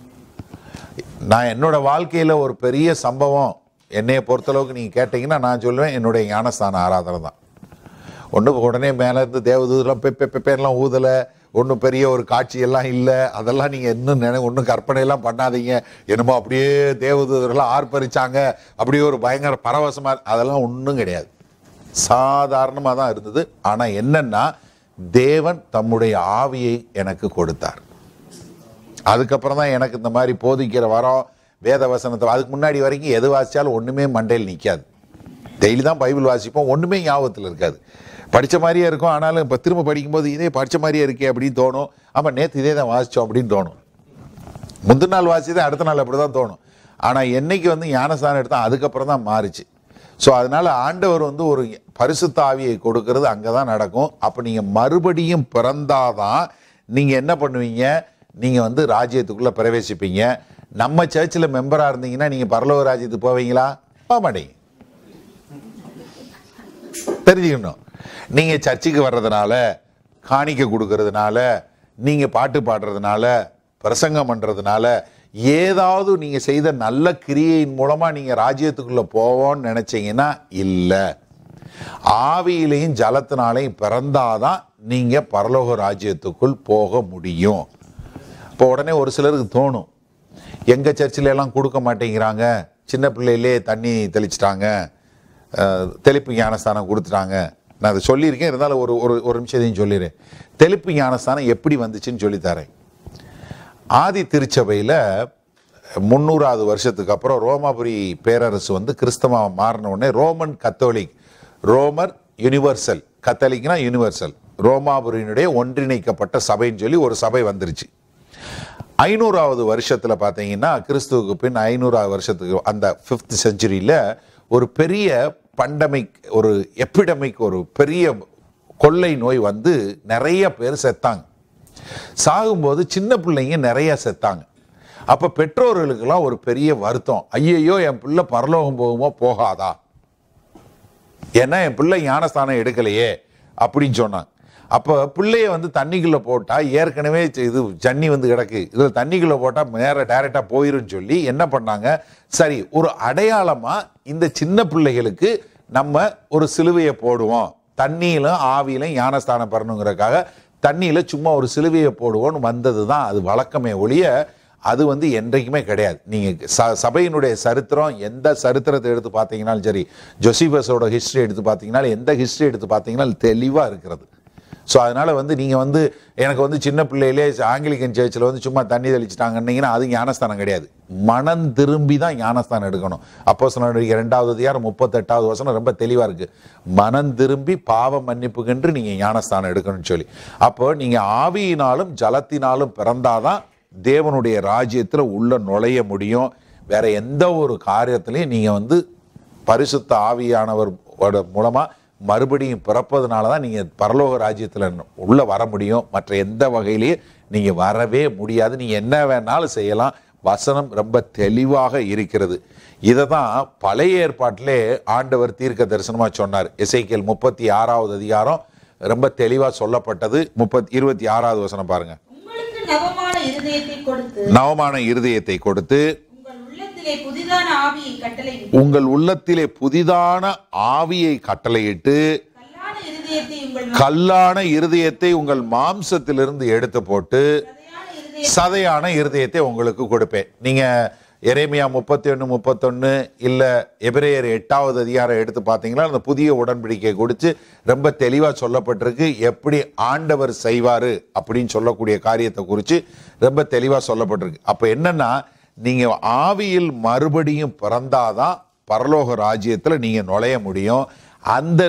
நான் என்னோட வாழ்க்கையில ஒரு பெரிய சம்பவம் என்னைய பொறுத்தளவுக்கு நீங்க கேட்டீங்கன்னா நான் சொல்லுவேன் என்னுடைய ஞானஸ்தான ஆராதனை தான் ஒன்று உடனே மேலே இருந்து தேவதூதெல்லாம் பெப்பே பெப்பேர்லாம் ஊதலை ஒன்றும் பெரிய ஒரு காட்சி எல்லாம் இல்லை அதெல்லாம் நீங்கள் இன்னும் நினை ஒன்றும் கற்பனையெல்லாம் பண்ணாதீங்க என்னமோ அப்படியே தேவதூதரெல்லாம் ஆர்ப்பரிச்சாங்க அப்படியே ஒரு பயங்கர பரவசமாக அதெல்லாம் ஒன்றும் கிடையாது சாதாரணமாக தான் இருந்தது ஆனால் என்னன்னா தேவன் தம்முடைய ஆவியை எனக்கு கொடுத்தார் அதுக்கப்புறம் தான் எனக்கு இந்த மாதிரி போதிக்கிற வரம் வேத வசனத்தை அதுக்கு முன்னாடி வரைக்கும் எது வாசிச்சாலும் ஒன்றுமே மண்டையில் நிற்காது டெய்லி தான் பைபிள் வாசிப்போம் ஒன்றுமே ஞாபகத்தில் இருக்காது படித்த மாதிரியே இருக்கும் ஆனாலும் இப்போ திரும்ப படிக்கும்போது இதே படித்த மாதிரியே இருக்கே அப்படின்னு தோணும் ஆமாம் நேற்று இதே தான் வாசித்தோம் அப்படின்னு தோணும் முந்தின நாள் வாசிதான் அடுத்த நாள் அப்படி தான் தோணும் ஆனால் என்னைக்கு வந்து ஞானஸ்தானம் எடுத்தா அதுக்கப்புறம் தான் மாறுச்சு ஸோ அதனால ஆண்டவர் வந்து ஒரு பரிசுத்த ஆவியை கொடுக்கறது அங்கே தான் நடக்கும் அப்போ நீங்கள் மறுபடியும் பிறந்தாதான் நீங்கள் என்ன பண்ணுவீங்க நீங்கள் வந்து ராஜ்யத்துக்குள்ளே பிரவேசிப்பீங்க நம்ம சர்ச்சில் மெம்பராக இருந்தீங்கன்னா நீங்கள் பரலோக ராஜ்யத்துக்கு போவீங்களா போக மாட்டீங்க தெரிஞ்சுக்கணும் நீங்க சர்ச்சுக்கு வர்றதுனால காணிக்க கொடுக்கறதுனால நீங்க பாட்டு பாடுறதுனால பிரசங்கம் பண்றதுனால ஏதாவது நீங்க செய்த நல்ல கிரியையின் மூலமா நீங்க ராஜ்யத்துக்குள்ள போவோம்னு நினைச்சீங்கன்னா இல்லை ஆவியிலையும் ஜலத்தினாலையும் பிறந்தாதான் நீங்க பரலோக ராஜ்யத்துக்குள் போக முடியும் இப்போ உடனே ஒரு சிலருக்கு தோணும் எங்க சர்ச்சில் எல்லாம் கொடுக்க மாட்டேங்கிறாங்க சின்ன பிள்ளையிலே தண்ணி தெளிச்சிட்டாங்க அஹ், தெளிப்பு ஞானஸ்தானம் கொடுத்துட்டாங்க நான் அதை சொல்லியிருக்கேன் இருந்தாலும் ஒரு ஒரு ஒரு நிமிஷம் இதையும் சொல்லிடுறேன் தெளிப்பு ஞானஸ்தானம் எப்படி வந்துச்சுன்னு சொல்லித்தரேன் ஆதி திருச்சபையில் முந்நூறாவது வருஷத்துக்கு அப்புறம் ரோமாபுரி பேரரசு வந்து கிறிஸ்தவ மாறின உடனே ரோமன் கத்தோலிக் ரோமர் யுனிவர்சல் கத்தோலிக்னா யுனிவர்சல் ரோமாபுரியினுடைய ஒன்றிணைக்கப்பட்ட சபைன்னு சொல்லி ஒரு சபை வந்துருச்சு ஐநூறாவது வருஷத்துல பார்த்தீங்கன்னா கிறிஸ்துவுக்கு பின் ஐநூறாவது வருஷத்துக்கு அந்த ஃபிஃப்த் செஞ்சுரியில் ஒரு பெரிய பண்டமிக் ஒரு எப்பிடமிக் ஒரு பெரிய கொள்ளை நோய் வந்து நிறைய பேர் செத்தாங்க சாகும்போது சின்ன பிள்ளைங்க நிறைய செத்தாங்க அப்ப பெற்றோர்களுக்கெல்லாம் ஒரு பெரிய வருத்தம் ஐயையோ என் பிள்ளை பரலோகம் போகுமோ போகாதா ஏன்னா என் பிள்ளை ஞானஸ்தானம் எடுக்கலையே அப்படின்னு சொன்னாங்க அப்போ பிள்ளைய வந்து தண்ணிக்குள்ள போட்டா ஏற்கனவே இது ஜன்னி வந்து கிடக்கு இதுல தண்ணிக்குள்ள போட்டா நேர டைரக்டா போயிருன்னு சொல்லி என்ன பண்ணாங்க சரி ஒரு அடையாளமா இந்த சின்ன பிள்ளைகளுக்கு நம்ம ஒரு சிலுவையை போடுவோம் தண்ணியிலும் ஆவியிலும் ஞானஸ்தானம் பெறணுங்கிறதுக்காக தண்ணியில சும்மா ஒரு சிலுவையை போடுவோம்னு வந்தது தான் அது வழக்கமே ஒழிய அது வந்து என்றைக்குமே கிடையாது நீங்க ச- சபையினுடைய சரித்திரம் எந்த சரித்திரத்தை எடுத்து பார்த்தீங்கன்னாலும் சரி ஜொசிபஸோட ஹிஸ்டரி எடுத்து பார்த்தீங்கன்னாலும் எந்த ஹிஸ்டரி எடுத்து பார்த்தீங்கன்னாலும் தெளிவா இருக்கிறது ஸோ அதனால வந்து நீங்க வந்து எனக்கு வந்து சின்ன பிள்ளையிலே ஆங்கிலிக்கன் சர்ச்சில் வந்து சும்மா தண்ணி தெளிச்சிட்டாங்கன்னீங்கன்னா அது ஞானஸ்தானம் கிடையாது மனம் திரும்பி தான் ஞானஸ்தானம் எடுக்கணும் அப்போ சொன்ன ரெண்டாவது அதிகாரம் முப்பத்தெட்டாவது வசனம் ரொம்ப தெளிவா இருக்கு மனம் திரும்பி பாவ மன்னிப்புக்கென்று நீங்க ஞானஸ்தானம் எடுக்கணும்னு சொல்லி அப்போ நீங்க ஆவியினாலும் ஜலத்தினாலும் பிறந்தாதான் தேவனுடைய ராஜ்யத்துல உள்ள நுழைய முடியும் வேற எந்த ஒரு காரியத்திலையும் நீங்க வந்து பரிசுத்த ஆவியானவர் ஓட மூலமா மறுபடியும் பிறப்பதனால தான் நீங்க பரலோக ராஜ்யத்துல உள்ள வர முடியும் மற்ற எந்த வகையிலையும் நீங்க வரவே முடியாது நீங்க என்ன வேணாலும் செய்யலாம் வசனம் ரொம்ப தெளிவாக இருக்கிறது இதை தான் பழைய ஏற்பாட்டிலே ஆண்டவர் தீர்க்க தரிசனமா சொன்னார் எசைக்கியல் முப்பத்தி ஆறாவது அதிகாரம் ரொம்ப தெளிவா சொல்லப்பட்டது முப்பத்தி இருபத்தி ஆறாவது வசனம் பாருங்க உங்களுக்கு நவமான இருதயத்தை கொடுத்து நவமான இருதயத்தை கொடுத்து உங்கள் உள்ளத்திலே புதிதான ஆவியை கட்டளை உங்கள் உள்ளத்திலே புதிதான ஆவியை கட்டளையிட்டு கல்லான இருதயத்தை உங்கள் கல்லான இருதயத்தை உங்கள் மாம்சத்திலிருந்து எடுத்து போட்டு சதையான இருதய சதையான இருதயத்தை உங்களுக்கு கொடுப்பேன் நீங்க எரேமியா முப்பத்தி ஒன்று முப்பத்தொன்று இல்லை எபிரேயர் எட்டாவது அதிகாரம் எடுத்து பார்த்தீங்களா அந்த புதிய உடன்படிக்கை கொடுத்து ரொம்ப தெளிவாக சொல்லப்பட்டிருக்கு எப்படி ஆண்டவர் செய்வாரு அப்படின்னு சொல்லக்கூடிய காரியத்தை குறித்து ரொம்ப தெளிவாக சொல்லப்பட்டிருக்கு அப்போ என்னன்னா நீங்க ஆவியில் மறுபடியும் பிறந்தாதான் பரலோக ராஜ்யத்தில் நீங்க நுழைய முடியும் அந்த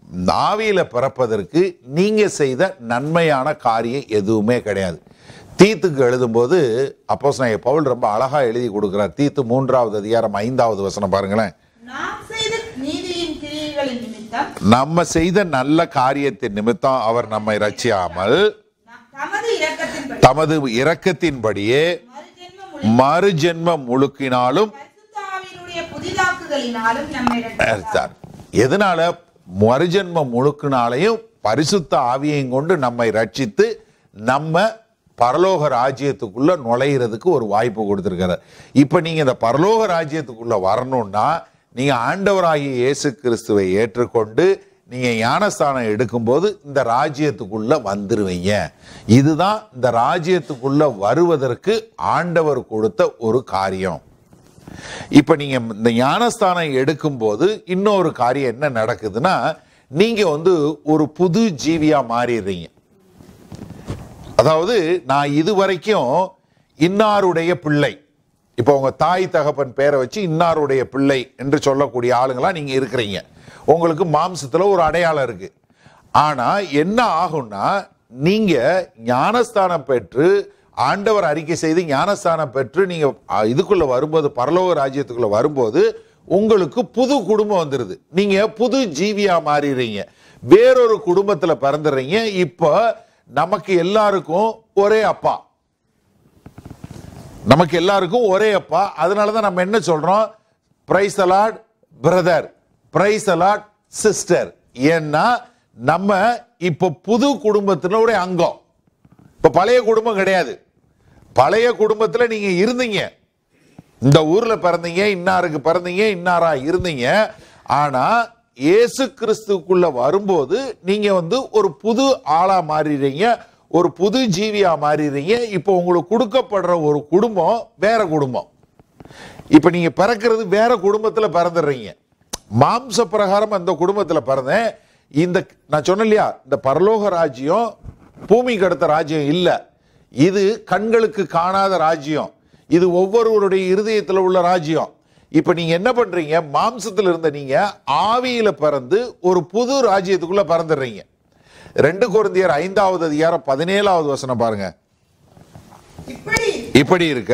ஆவியில பிறப்பதற்கு நீங்க செய்த நன்மையான காரியம் எதுவுமே கிடையாது தீத்துக்கு எழுதும்போது அப்போஸ் நான் பவுல் ரொம்ப அழகா எழுதி கொடுக்கிறார் தீத்து மூன்றாவது அதிகாரம் ஐந்தாவது வசனம் பாருங்களேன் நாம் செய்த நீதியின் கிரியைகளின் நிமித்தம் நம்ம செய்த நல்ல காரியத்தின் நிமித்தம் அவர் நம்மை ரட்சியாமல் நம் தமது இரக்கத்தின்படி தமது இரக்கத்தின்படியே மறுஜென்மம் மறுஜென்ம முழுக்கினாலும் பரிசுத்த ஆவியினுடைய புதிதாக்குதலினாலும் நம்மை ரட்சித்தார். எடுத்தார் எதனால மறுஜென்ம முழுக்கினாலையும் பரிசுத்த ஆவியையும் கொண்டு நம்மை ரட்சித்து நம்ம பரலோக ராஜ்யத்துக்குள்ள நுழையிறதுக்கு ஒரு வாய்ப்பு கொடுத்திருக்கிறார் இப்ப நீங்க இந்த பரலோக ராஜ்யத்துக்குள்ள வரணும்னா நீங்க ஆண்டவராகிய இயேசு கிறிஸ்துவை ஏற்றுக்கொண்டு நீங்க ஞானஸ்தானம் எடுக்கும்போது இந்த ராஜ்யத்துக்குள்ள வந்துருவீங்க இதுதான் இந்த ராஜ்யத்துக்குள்ள வருவதற்கு ஆண்டவர் கொடுத்த ஒரு காரியம் இப்ப நீங்க இந்த ஞானஸ்தானம் எடுக்கும்போது இன்னொரு காரியம் என்ன நடக்குதுன்னா நீங்க வந்து ஒரு புது ஜீவியா மாறிடுறீங்க அதாவது நான் இது வரைக்கும் இன்னாருடைய பிள்ளை இப்போ உங்க தாய் தகப்பன் பேரை வச்சு இன்னாருடைய பிள்ளை என்று சொல்லக்கூடிய ஆளுங்களா நீங்க இருக்கிறீங்க உங்களுக்கு மாம்சத்துல ஒரு அடையாளம் இருக்கு ஆனா என்ன ஆகும்னா நீங்க ஞானஸ்தானம் பெற்று ஆண்டவர் அறிக்கை செய்து ஞானஸ்தானம் பெற்று நீங்க அ, இதுக்குள்ள வரும்போது பரலோக ராஜ்யத்துக்குள்ள வரும்போது உங்களுக்கு புது குடும்பம் வந்துருது நீங்க புது ஜீவியா மாறிடுறீங்க வேறொரு குடும்பத்துல பிறந்துடுறீங்க இப்போ நமக்கு எல்லாருக்கும் ஒரே அப்பா நமக்கு எல்லாருக்கும் ஒரே அப்பா அதனால தான் நம்ம என்ன சொல்றோம் praise a lot brother praise a lot sister ஏன்னா நம்ம இப்போ புது குடும்பத்தினுடைய அங்கம் இப்போ பழைய குடும்பம் கிடையாது பழைய குடும்பத்துல நீங்க இருந்தீங்க இந்த ஊர்ல பிறந்தீங்க இன்னாருக்கு பிறந்தீங்க இன்னாரா இருந்தீங்க ஆனா இயேசு கிறிஸ்துக்குள்ள வரும்போது நீங்க வந்து ஒரு புது ஆளா மாறிடுறீங்க ஒரு புது ஜீவியா மாறிடுறீங்க இப்போ உங்களுக்கு கொடுக்கப்படுற ஒரு குடும்பம் வேற குடும்பம் இப்ப நீங்க பிறக்கிறது வேற குடும்பத்துல பிறந்துடுறீங்க மாம்ச பிரகாரம் அந்த குடும்பத்துல பிறந்தேன் இந்த நான் சொன்னேன் இல்லையா இந்த பரலோக ராஜ்யம் பூமிக்கு அடுத்த ராஜ்யம் இல்ல இது கண்களுக்கு காணாத ராஜ்யம் இது ஒவ்வொருவருடைய இருதயத்துல உள்ள ராஜ்யம் இப்ப நீங்க என்ன பண்றீங்க மாம்சத்துல இருந்த நீங்க ஆவியில பிறந்து ஒரு புது ராஜ்யத்துக்குள்ள பிறந்துடுறீங்க ரெண்டு குருந்தியர் ஐந்தாவது அதிகாரம் பதினேழாவது வசனம் பாருங்க இப்படி இப்படி இருக்க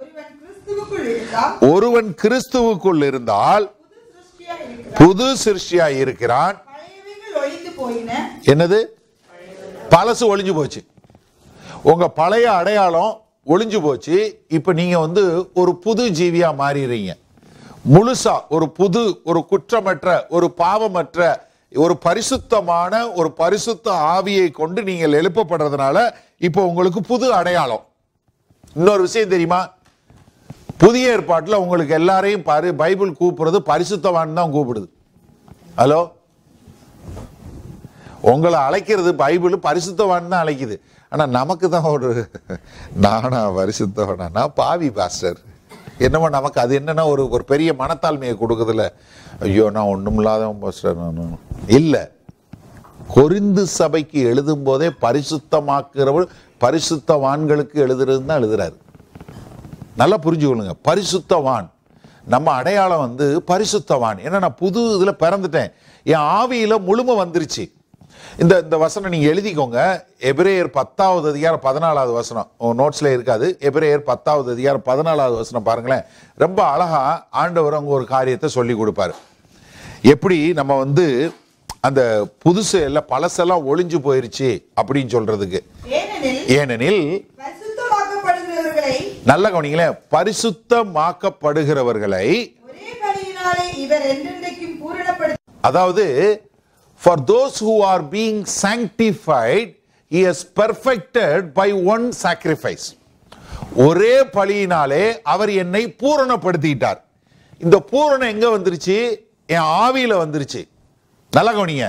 ஒருவன் கிறிஸ்துவுக்குள் இருந்தால் ஒருவன் கிறிஸ்துவுக்குள் இருந்தால் புது சிருஷ்டியா புது சிருஷ்டியா இருக்கிறான் இருக்கிறான் பழையவைகள் ஒழிந்து போயின என்னது பழசு ஒளிஞ்சு போச்சு உங்க பழைய அடையாளம் ஒளிஞ்சு போச்சு இப்ப நீங்க வந்து ஒரு புது ஜீவியா மாறிடுறீங்க முழுசா ஒரு புது ஒரு குற்றமற்ற ஒரு பாவமற்ற ஒரு பரிசுத்தமான ஒரு பரிசுத்த ஆவியை கொண்டு நீங்கள் எழுப்பப்படுறதுனால இப்போ உங்களுக்கு புது அடையாளம் இன்னொரு விஷயம் தெரியுமா புதிய ஏற்பாட்டில் உங்களுக்கு எல்லாரையும் பாரு பைபிள் கூப்பிடுறது பரிசுத்தவான் தான் கூப்பிடுது ஹலோ உங்களை அழைக்கிறது பைபிள் பரிசுத்தவான் தான் அழைக்குது ஆனா நமக்கு தான் ஒரு நானா பரிசுத்தவனா நான் பாவி பாஸ்டர் என்னமோ நமக்கு அது என்னன்னா ஒரு ஒரு பெரிய மனத்தாழ்மையை கொடுக்குதுல ஐயோ நான் ஒண்ணும் இல்லாதவன் பாஸ்டர் நான் இல்லை கொரிந்து சபைக்கு எழுதும் போதே பரிசுத்தமாக்குறவர் பரிசுத்தவான்களுக்கு எழுதுறது தான் எழுதுறாரு நல்லா புரிஞ்சுக்கொள்ளுங்க பரிசுத்தவான் நம்ம அடையாளம் வந்து பரிசுத்தவான் ஏன்னா நான் புது இதுல பிறந்துட்டேன் என் ஆவியில முழுமை வந்துருச்சு இந்த இந்த வசனம் நீங்க எழுதிக்கோங்க எபிரேயர் பத்தாவது அதிகாரம் பதினாலாவது வசனம் உங்க நோட்ஸ்ல இருக்காது எபிரேயர் பத்தாவது அதிகாரம் பதினாலாவது வசனம் பாருங்களேன் ரொம்ப அழகா ஆண்டவர் அங்க ஒரு காரியத்தை சொல்லி கொடுப்பாரு எப்படி நம்ம வந்து அந்த புதுசு எல்லாம் பழசெல்லாம் ஒளிஞ்சு போயிருச்சு அப்படின்னு சொல்றதுக்கு ஏனெனில் ஏனெனில் பரிசுத்தமாக்கப்படுகிறவர்களை நல்ல கவனிங்களேன் பரிசுத்தமாக்கப்படுகிறவர்களை ஒரே பலியினாலே இவர் என்றென்றைக்கும் பூரணப்படுத்த அதாவது for those who are being sanctified he has perfected by one sacrifice ஒரே பலியினாலே அவர் என்னை பூரணப்படுத்திட்டார் இந்த பூரணம் எங்க வந்துருச்சு என் ஆவியில வந்துருச்சு நல்லா கவனிங்க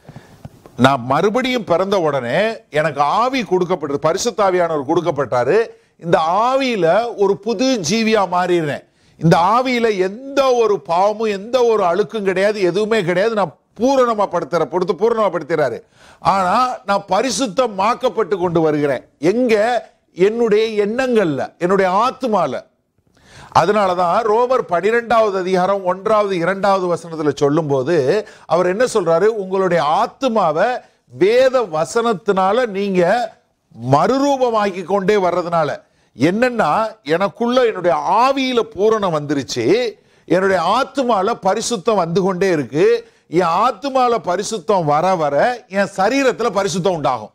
நான் மறுபடியும் பிறந்த உடனே எனக்கு ஆவி கொடுக்கப்பட்டது பரிசுத்தாவியானவர் கொடுக்கப்பட்டாரு இந்த ஆவியில ஒரு புது ஜீவியா மாறிடுறேன் இந்த ஆவியில எந்த ஒரு பாவமும் எந்த ஒரு அழுக்கும் கிடையாது எதுவுமே கிடையாது நான் பூரணமா படுத்துற பொறுத்து பூரணமாப்படுத்துறாரு ஆனா நான் பரிசுத்தமாக்கப்பட்டு கொண்டு வருகிறேன் எங்க என்னுடைய எண்ணங்கள்ல என்னுடைய ஆத்துமால அதனாலதான் ரோமர் பனிரெண்டாவது அதிகாரம் ஒன்றாவது இரண்டாவது வசனத்துல சொல்லும்போது அவர் என்ன சொல்றாரு உங்களுடைய ஆத்துமாவை வேத வசனத்தினால நீங்க மறுரூபமாக்கி கொண்டே வர்றதுனால என்னன்னா எனக்குள்ள என்னுடைய ஆவியில பூரணம் வந்துருச்சு என்னுடைய ஆத்துமால பரிசுத்தம் வந்து கொண்டே இருக்கு என் ஆத்துமால பரிசுத்தம் வர வர என் சரீரத்துல பரிசுத்தம் உண்டாகும்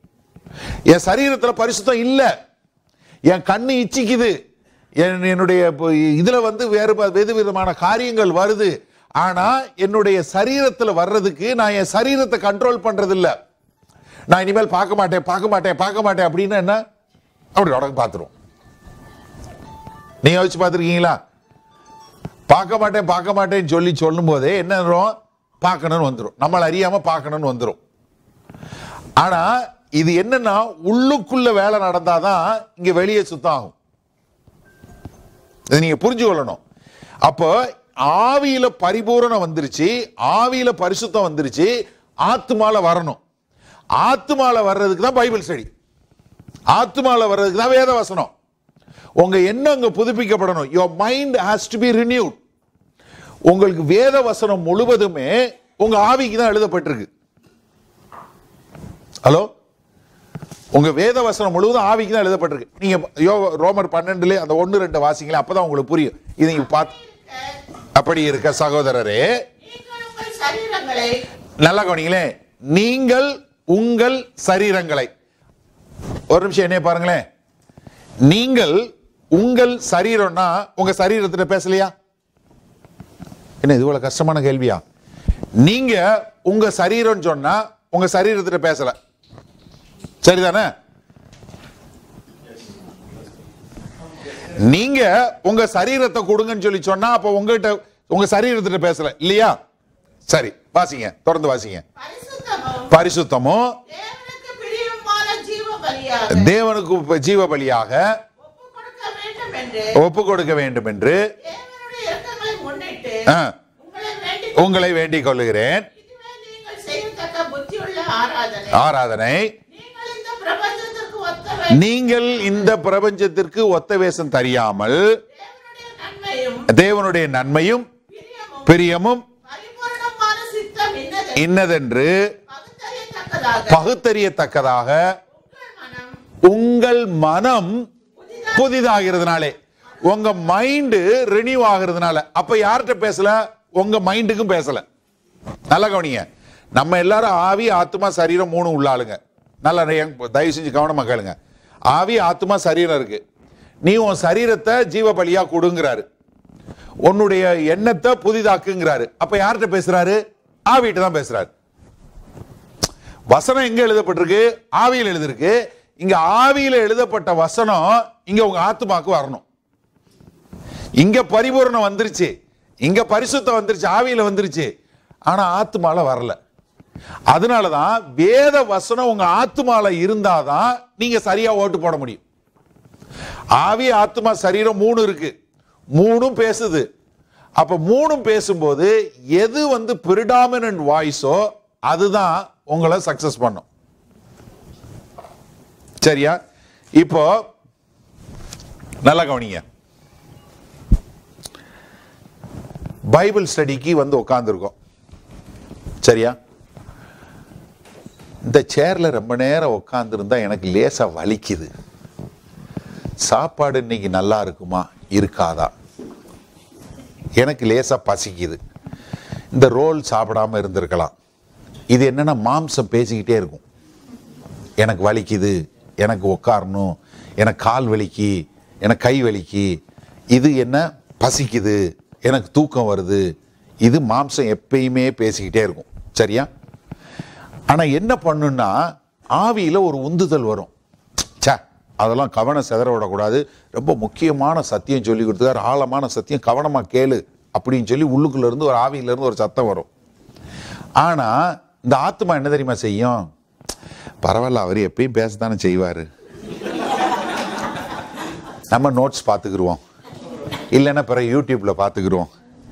என் சரீரத்துல பரிசுத்தம் இல்ல என் கண்ணு இச்சிக்குது என் என்னுடைய இப்போ இதுல வந்து வேறு ப- வெது விதமான காரியங்கள் வருது ஆனா என்னுடைய சரீரத்துல வர்றதுக்கு நான் என் சரீரத்தை கண்ட்ரோல் பண்றது இல்ல நான் இனிமேல் பார்க்க மாட்டேன் பார்க்க மாட்டேன் பார்க்க மாட்டேன் அப்படின்னு என்ன அப்படி உடனே பார்த்துரும் நீங்க யோசிச்சு பார்த்துருக்கீங்களா பார்க்க மாட்டேன் பார்க்க மாட்டேன்னு சொல்லி சொல்லும் போதே என்ன வரும் பார்க்கணும்னு வந்துடும் நம்மள அறியாம பார்க்கணும்னு வந்துடும் ஆனா இது என்னன்னா உள்ளுக்குள்ள வேலை நடந்தாதான் இங்க வெளியே சுத்தம் ஆகும் இதை நீங்க புரிஞ்சு கொள்ளணும் அப்போ ஆவியில பரிபூரணம் வந்துருச்சு ஆவியில பரிசுத்தம் வந்துருச்சு ஆத்துமால வரணும் ஆத்துமால வர்றதுக்கு தான் பைபிள் ஸ்டடி ஆத்துமால வர்றதுக்கு தான் வேத வசனம் உங்க எண்ணம் அங்க புதுப்பிக்கப்படணும் your mind has to be renewed உங்களுக்கு வேத வசனம் முழுவதுமே உங்க ஆவிக்கு தான் எழுதப்பட்டிருக்கு ஹலோ உங்க வேத வசனம் முழுவதும் ஆவிக்கு தான் எழுதப்பட்டிருக்கு நீங்க யோ ரோமர் பன்னெண்டுல அந்த ஒன்னு ரெண்டு வாசிங்களே அப்பதான் உங்களுக்கு புரியும் இதை நீங்க பார்த்து அப்படி இருக்க சகோதரரே நீங்கள் உங்கள் சரீரங்களை நல்லா கவனிங்களேன் நீங்கள் உங்கள் சரீரங்களை ஒரு நிமிஷம் என்னைய பாருங்களேன் நீங்கள் உங்கள் சரீரம்னா உங்க சரீரத்துல பேசலையா என்ன இது இவ்வளவு கஷ்டமான கேள்வியா நீங்க உங்க சரீரம் சொன்னா உங்க சரீரத்துல பேசல சரிதானே நீங்க உங்க சரீரத்தை கொடுங்கன்னு சொல்லி சொன்னா அப்ப உங்ககிட்ட உங்க சரீரத்திட்ட பேசல இல்லையா சரி வாசிங்க தொடர்ந்து வாசிங்க பரிசுத்தமும் பரிசுத்தமும் தேவனுக்கு பிரியமான ஜீவ பலியாக தேவனுக்கு உப்ப- ஜீவ பலியாக ஒப்புக் கொடுக்க வேண்டும் என்று ஒப்பு கொடுக்க வேண்டும் என்று தேவனுடைய இரக்கங்களை முன்னிட்டு ஆ, உங்களை வேண்டி உங்களை வேண்டிக் கொள்ளுகிறேன் இதுவே நீங்கள் செய்யத்தக்க புத்தியுள்ள ஆராதனை ஆராதனை நீங்கள் இந்த பிரபஞ்சத்திற்கு ஒத்த நீங்கள் இந்த பிரபஞ்சத்திற்கு ஒத்த வேஷம் தெரியாமல் தேவனுடைய நன்மையும் தேவனுடைய நன்மையும் பிரியமும் பிரியமும் பரிபூரணமான சித்தம் இன்னது இன்னதென்று பகுத்தறியத்தக்கதாக பகுத்தறியத்தக்கதாக உங்கள் மனம் உங்கள் மனம் புதிதாகிறதுனாலே உங்க மைண்டு ரினியூ ஆகிறதுனால அப்ப யார்கிட்ட பேசல உங்க மைண்டுக்கும் பேசல நல்லா கவனிங்க நம்ம எல்லாரும் ஆவி ஆத்மா சரீரம் மூணு உள்ள ஆளுங்க நல்லா எங்க- தயவு செஞ்சு கவனமா கேளுங்க ஆவி ஆத்மா சரீரம் இருக்கு நீ உன் சரீரத்தை ஜீவ பலியா கொடுங்கிறாரு உன்னுடைய எண்ணத்தை புதிதாக்குங்கிறாரு அப்ப யார்கிட்ட பேசுறாரு ஆவிட்ட தான் பேசுறாரு வசனம் எங்க எழுதப்பட்டிருக்கு ஆவியில் எழுதிருக்கு இங்க ஆவியில எழுதப்பட்ட வசனம் இங்க உங்க ஆத்மாக்கு வரணும் இங்க பரிபூரணம் வந்துருச்சு இங்க பரிசுத்தம் வந்துருச்சு ஆவியில வந்துருச்சு ஆனா ஆத்மால வரல அதனாலதான் வேத வசனம் உங்க ஆத்மால இருந்தாதான் நீங்க சரியா ஓட்டு போட முடியும் ஆவி ஆத்மா சரீரம் மூணு இருக்கு மூணும் பேசுது அப்ப மூணும் பேசும்போது எது வந்து பிரிடாமினன்ட் வாய்ஸோ அதுதான் உங்களை சக்சஸ் பண்ணும் சரியா இப்போ நல்லா கவனிங்க பைபிள் ஸ்டடிக்கு வந்து உட்காந்துருக்கோம் சரியா இந்த சேர்ல ரொம்ப நேரம் உட்காந்துருந்தா எனக்கு லேசா வலிக்குது சாப்பாடு இன்னைக்கு நல்லா இருக்குமா இருக்காதா எனக்கு லேசா பசிக்குது இந்த ரோல் சாப்பிடாம இருந்திருக்கலாம் இது என்னன்னா மாம்சம் பேசிக்கிட்டே இருக்கும் எனக்கு வலிக்குது எனக்கு உட்காரணும் எனக்கு கால் வலிக்கு எனக்கு கை வலிக்கு இது என்ன பசிக்குது எனக்கு தூக்கம் வருது இது மாம்சம் எப்பயுமே பேசிக்கிட்டே இருக்கும் சரியா ஆனா என்ன பண்ணுன்னா ஆவியில ஒரு உந்துதல் வரும் ச்சே அதெல்லாம் கவனம் சிதற விடக்கூடாது ரொம்ப முக்கியமான சத்தியம் சொல்லி கொடுத்தாரு ஆழமான சத்தியம் கவனமா கேளு அப்படின்னு சொல்லி உள்ளுக்குள்ள இருந்து ஒரு ஆவியில இருந்து ஒரு சத்தம் வரும் ஆனா இந்த ஆத்மா என்ன தெரியுமா செய்யும் பரவாயில்ல அவர் எப்பயும் பேசத்தானே செய்வாரு நம்ம நோட்ஸ் பார்த்துக்கிருவோம் இல்லைன்னா பிறகு யூடியூப்ல பார்த்துக்கிருவோம்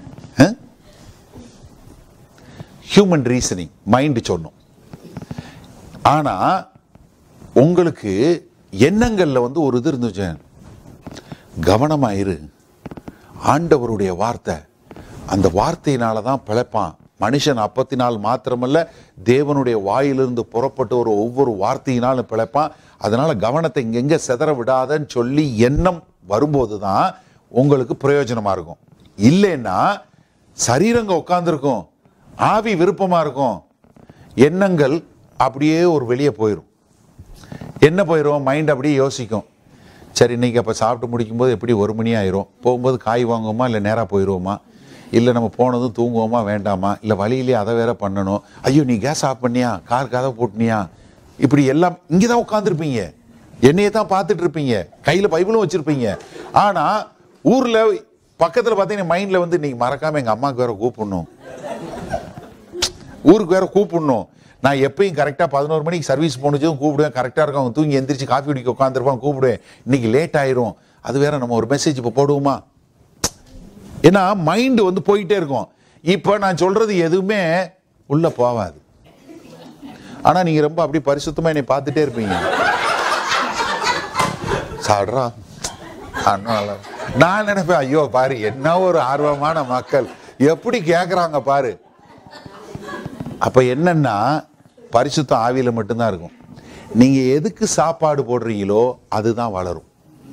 ஹியூமன் ரீசனிங் மைண்டு சொன்னோம் ஆனா உங்களுக்கு எண்ணங்கள்ல வந்து ஒரு இது இருந்துச்சு கவனமாயிரு ஆண்டவருடைய வார்த்தை அந்த வார்த்தையினால தான் பிழைப்பான் மனுஷன் அப்பத்தினால் மாத்திரமல்ல தேவனுடைய வாயிலிருந்து புறப்பட்ட ஒரு ஒவ்வொரு வார்த்தையினாலும் பிழைப்பான் அதனால கவனத்தை இங்கெங்க சிதற விடாதன்னு சொல்லி எண்ணம் வரும்போது தான் உங்களுக்கு பிரயோஜனமா இருக்கும் இல்லைன்னா சரீரங்க உட்காந்துருக்கும் ஆவி விருப்பமா இருக்கும் எண்ணங்கள் அப்படியே ஒரு வெளியே போயிடும் என்ன போயிடும் மைண்ட் அப்படியே யோசிக்கும் சரி இன்னைக்கு அப்போ சாப்பிட்டு முடிக்கும்போது எப்படி ஒரு மணி ஆயிரும் போகும்போது காய் வாங்குவோமா இல்லை நேராக போயிடுவோமா இல்லை நம்ம போனதும் தூங்குவோமா வேண்டாமா இல்லை வழியிலே அதை வேற பண்ணணும் ஐயோ நீ கேஸ் ஆஃப் பண்ணியா கார் கதை போட்டுனியா இப்படி எல்லாம் இங்கே தான் உட்காந்துருப்பீங்க என்னையே தான் பார்த்துட்டு இருப்பீங்க கையில் பைபிளும் வச்சுருப்பீங்க ஆனால் ஊரில் பக்கத்தில் பார்த்தீங்கன்னா மைண்டில் வந்து இன்னைக்கு மறக்காமல் எங்கள் அம்மாவுக்கு வேற கூப்பிடணும் ஊருக்கு வேற கூப்பிடணும் நான் எப்பயும் கரெக்டாக பதினோரு மணிக்கு சர்வீஸ் போனுச்சும் கூப்பிடுவேன் கரெக்டாக இருக்கும் அவங்க தூங்கி எந்திரிச்சு காஃபி குடிக்க உட்காந்துருப்பான் கூப்பிடுவேன் இன்னைக்கு லேட் ஆயிரும் அது வேற நம்ம ஒரு மெசேஜ் இப்போ போடுவோமா ஏன்னா மைண்டு வந்து போயிட்டே இருக்கும் இப்போ நான் சொல்றது எதுவுமே உள்ள போகாது ஆனா நீங்க ரொம்ப அப்படி பரிசுத்தமா என்னை பார்த்துட்டே இருப்பீங்க சாடுறா அண்ணா நான் நினைப்பேன் ஐயோ பாரு என்ன ஒரு ஆர்வமான மக்கள் எப்படி கேட்குறாங்க பாரு அப்ப என்னன்னா பரிசுத்தம் ஆவியில மட்டும்தான் இருக்கும் நீங்க எதுக்கு சாப்பாடு போடுறீங்களோ அதுதான் வளரும்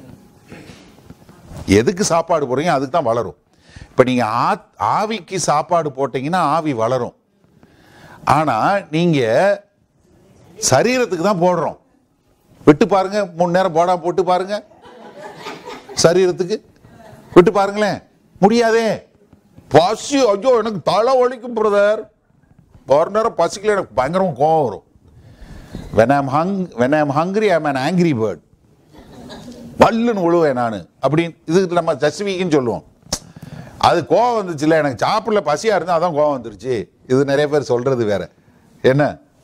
எதுக்கு சாப்பாடு போடுறீங்க அதுக்கு தான் வளரும் இப்ப நீங்க ஆத்- ஆவிக்கு சாப்பாடு போட்டீங்கன்னா ஆவி வளரும் ஆனா நீங்க சரீரத்துக்கு தான் போடுறோம் விட்டு பாருங்க மூணு நேரம் போடா போட்டு பாருங்க சரீரத்துக்கு விட்டு பாருங்களேன் முடியாதே பசி ஐயோ எனக்கு தலை வலிக்கும் பிரதர் ஒரு நேரம் பசிக்கல எனக்கு பயங்கரமா கோவம் வரும் when i'm hung when i'm hungry i'm an angry bird வல்லுன்னு விழுவேன் நான் அப்படின்னு இதுக்கு நம்ம ஜஸ்டிஃபிக்குன்னு சொல்லுவோம் அது கோவம் வந்துச்சுல்ல எனக்கு சாப்பிடல பசியா இருந்தா அதான் கோவம் வந்துருச்சு இது நிறைய பேர் சொல்றது வேற என்ன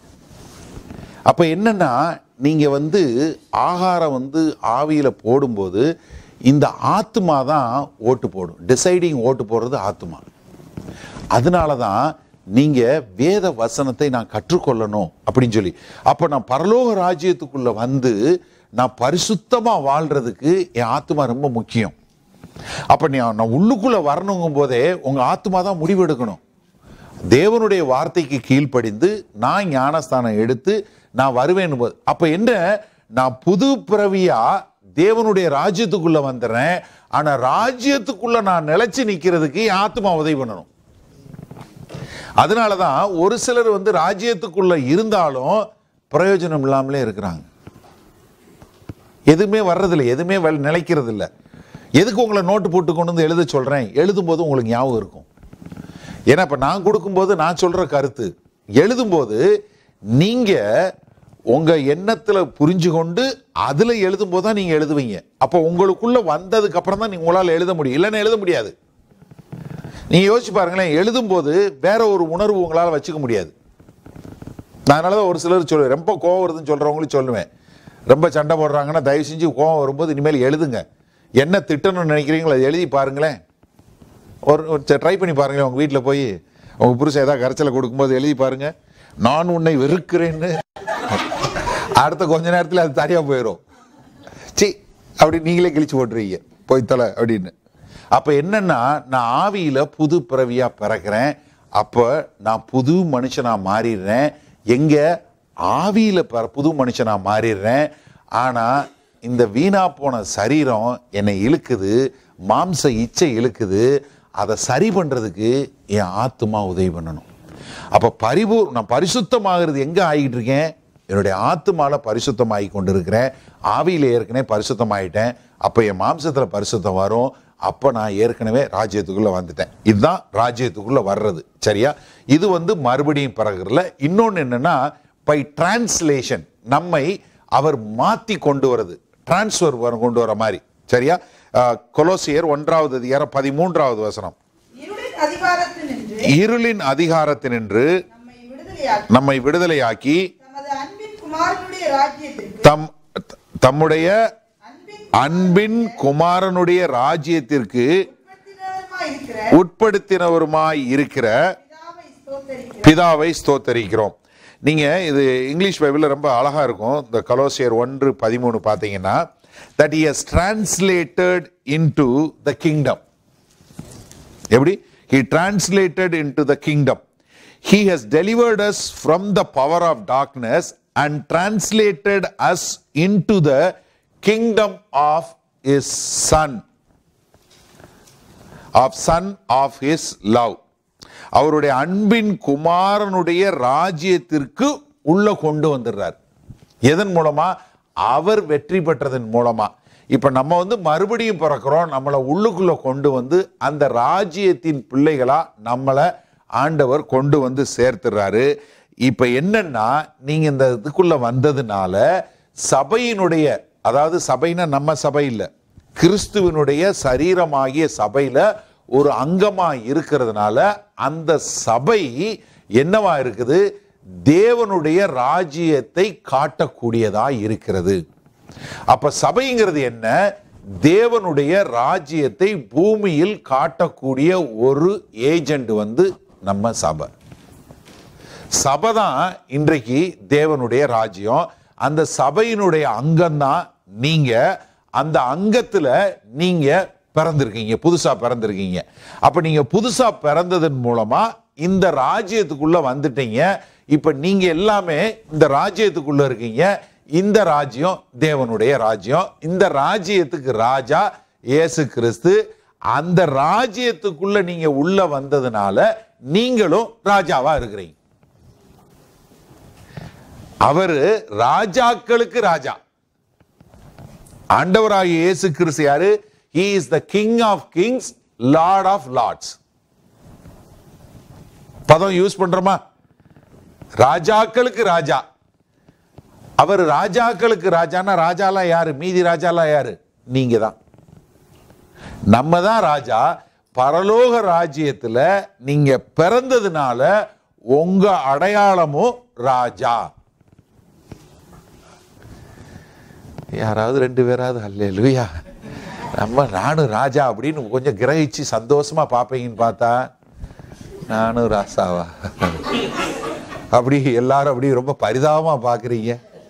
அப்ப என்னன்னா நீங்க வந்து ஆகாரம் வந்து ஆவியில போடும்போது இந்த ஆத்மா தான் ஓட்டு போடும் டிசைடிங் ஓட்டு போடுறது ஆத்மா அதனால தான் நீங்க வேத வசனத்தை நான் கற்றுக்கொள்ளணும் அப்படின்னு சொல்லி அப்ப நான் பரலோக ராஜ்யத்துக்குள்ள வந்து நான் பரிசுத்தமா வாழ்றதுக்கு என் ஆத்மா ரொம்ப முக்கியம் அப்ப நீ நான் உள்ளுக்குள்ள வரணுங்கும் போதே உங்க ஆத்மா தான் முடிவெடுக்கணும் தேவனுடைய வார்த்தைக்கு கீழ்ப்படிந்து நான் ஞானஸ்தானம் எடுத்து நான் வருவேன் போது அப்ப என்ன நான் புது பிறவியா தேவனுடைய ராஜ்யத்துக்குள்ள வந்துடுறேன் ஆனா ராஜ்யத்துக்குள்ள நான் நிலைச்சு நிக்கிறதுக்கு என் ஆத்மா உதவி பண்ணணும் அதனாலதான் ஒரு சிலர் வந்து ராஜ்யத்துக்குள்ள இருந்தாலும் பிரயோஜனம் இல்லாமலே இருக்கிறாங்க எதுவுமே வர்றதில்லை எதுவுமே வெல் நிலைக்கிறது இல்லை எதுக்கு உங்களை நோட்டு போட்டு கொண்டு வந்து எழுத சொல்றேன் எழுதும்போது உங்களுக்கு ஞாபகம் இருக்கும் ஏன்னா இப்ப நான் கொடுக்கும்போது நான் சொல்ற கருத்து எழுதும்போது நீங்க உங்க எண்ணத்துல புரிஞ்சு கொண்டு அதுல எழுதும்போது தான் நீங்க எழுதுவீங்க அப்போ உங்களுக்குள்ள வந்ததுக்கு அப்புறம் தான் நீங்க உங்களால எழுத முடியும் இல்லைன்னா எழுத முடியாது நீங்க யோசிச்சு பாருங்களேன் எழுதும்போது வேற ஒரு உணர்வு உங்களால வச்சுக்க முடியாது நான் அதனாலதான் ஒரு சிலர் சொல்லுவேன் ரொம்ப கோவம் வருதுன்னு சொல்றவங்களும் சொல்லுவேன் ரொம்ப சண்டை போடுறாங்கன்னா தயவு செஞ்சு கோவம் வரும்போது இனிமேல் எழுதுங்க என்ன திட்டணும்னு நினைக்கிறீங்களோ அதை எழுதி பாருங்களேன் ஒரு ட்ரை பண்ணி பாருங்களேன் உங்க வீட்டில் போய் உங்க புருஷன் ஏதாவது கரைச்சலை கொடுக்கும்போது எழுதி பாருங்க நான் உன்னை வெறுக்கிறேன்னு அடுத்த கொஞ்ச நேரத்தில் அது தனியா போயிடும் சி அப்படி நீங்களே கிழிச்சு போட்டுருவீங்க போய் தொலை அப்படின்னு அப்ப என்னன்னா நான் ஆவியில புது பிறவியா பிறக்கிறேன் அப்ப நான் புது மனுஷனா மாறிடுறேன் எங்க ஆவியில பிற- புது மனுஷனா மாறிடுறேன் ஆனா இந்த வீணா போன சரீரம் என்னை இழுக்குது மாம்ச இச்சை இழுக்குது அதை சரி பண்றதுக்கு என் ஆத்துமா உதவி பண்ணணும் அப்ப பரிபூ நான் பரிசுத்தமாகிறது எங்க ஆகிட்டு இருக்கேன் என்னுடைய ஆத்துமால பரிசுத்தமாகி கொண்டிருக்கிறேன் ஆவியில ஏற்கனவே பரிசுத்தமாயிட்டேன் அப்ப என் மாம்சத்துல பரிசுத்தம் வரும் அப்ப நான் ஏற்கனவே ராஜ்யத்துக்குள்ள வந்துட்டேன் இதுதான் ராஜ்யத்துக்குள்ள வர்றது சரியா இது வந்து மறுபடியும் பிறகுல இன்னொன்னு என்னன்னா பை டிரான்ஸ்லேஷன் நம்மை அவர் மாத்தி கொண்டு வருது டிரான்ஸ்ஃபர் வர கொண்டு வர மாதிரி சரியா அஹ், கொலோசியர் ஒன்றாவது அதிகாரம் பதிமூன்றாவது வசனம் இருளின் அதிகாரத்தினின்று இருளின் அதிகாரத்தினின்று நம்மை விடுதலையாக்கி நம்மை விடுதலையாக்கி தமது அன்பின் குமாரனுடைய ராஜ்யத்திற்கு தம் தம்முடைய அன்பின் அன்பின் குமாரனுடைய ராஜ்யத்திற்கு உட்படுத்தினருமாய் இருக்கிற உட்படுத்தினவருமாய் இருக்கிற பிதாவை ஸ்தோத்தரிக்கிறேன் பிதாவை ஸ்தோத்தரிக்கிறோம் நீங்க இது இங்கிலீஷ் பைபிள்ல ரொம்ப அழகா இருக்கும் இந்த கலோசியர் ஒன்று பதிமூணு பார்த்தீங்கன்னா that he has translated into the kingdom எப்படி he translated into the kingdom he has delivered us from the power of darkness and translated us into the kingdom of his son of son of his love அவருடைய அன்பின் குமாரனுடைய ராஜ்யத்திற்கு உள்ள கொண்டு வந்துடுறார் எதன் மூலமா அவர் வெற்றி பெற்றதன் மூலமா இப்ப நம்ம வந்து மறுபடியும் பிறக்கிறோம் நம்மளை உள்ளுக்குள்ள கொண்டு வந்து அந்த ராஜ்யத்தின் பிள்ளைகளா நம்மளை ஆண்டவர் கொண்டு வந்து சேர்த்துறாரு இப்ப என்னன்னா நீங்க இந்த இதுக்குள்ள வந்ததுனால சபையினுடைய அதாவது சபைனா நம்ம சபை இல்லை கிறிஸ்துவனுடைய சரீரமாகிய சபையில ஒரு அங்கமா இருக்கிறதுனால அந்த சபை என்னவா இருக்குது தேவனுடைய ராஜ்யத்தை காட்டக்கூடியதா இருக்கிறது அப்ப சபைங்கிறது என்ன தேவனுடைய ராஜ்யத்தை பூமியில் காட்டக்கூடிய ஒரு ஏஜெண்ட் வந்து நம்ம சபை சபை தான் இன்றைக்கு தேவனுடைய ராஜ்யம் அந்த சபையினுடைய அங்கம்தான் நீங்க அந்த அங்கத்துல நீங்க பிறந்திருக்கீங்க புதுசா பிறந்திருக்கீங்க அப்ப நீங்க புதுசா பிறந்ததன் மூலமா இந்த ராஜ்யத்துக்குள்ள வந்துட்டீங்க இப்ப நீங்க எல்லாமே இந்த ராஜ்யத்துக்குள்ள இருக்கீங்க இந்த ராஜ்யம் தேவனுடைய ராஜ்யம் இந்த ராஜ்யத்துக்கு ராஜா இயேசு கிறிஸ்து அந்த ராஜ்யத்துக்குள்ள நீங்க உள்ள வந்ததுனால நீங்களும் ராஜாவா இருக்கிறீங்க அவரு ராஜாக்களுக்கு ராஜா ஆண்டவராகிய இயேசு கிறிஸ்து யாரு he is the king of kings lord of lords பதம் யூஸ் பண்றோமா ராஜாக்களுக்கு ராஜா அவர் ராஜாக்களுக்கு ராஜானா ராஜாலாம் யாரு மீதி ராஜாலாம் யாரு நீங்க தான் நம்ம தான் ராஜா பரலோக ராஜ்யத்துல நீங்க பிறந்ததுனால உங்க அடையாளமும் ராஜா யாராவது ரெண்டு பேராவது அல்லேலூயா நம்ம நானும் ராஜா அப்படின்னு கொஞ்சம் கிரகிச்சு சந்தோஷமா பார்ப்பீங்கன்னு பார்த்தா நானும் ராசாவா அப்படி எல்லாரும் அப்படி ரொம்ப பரிதாபமா பார்க்குறீங்க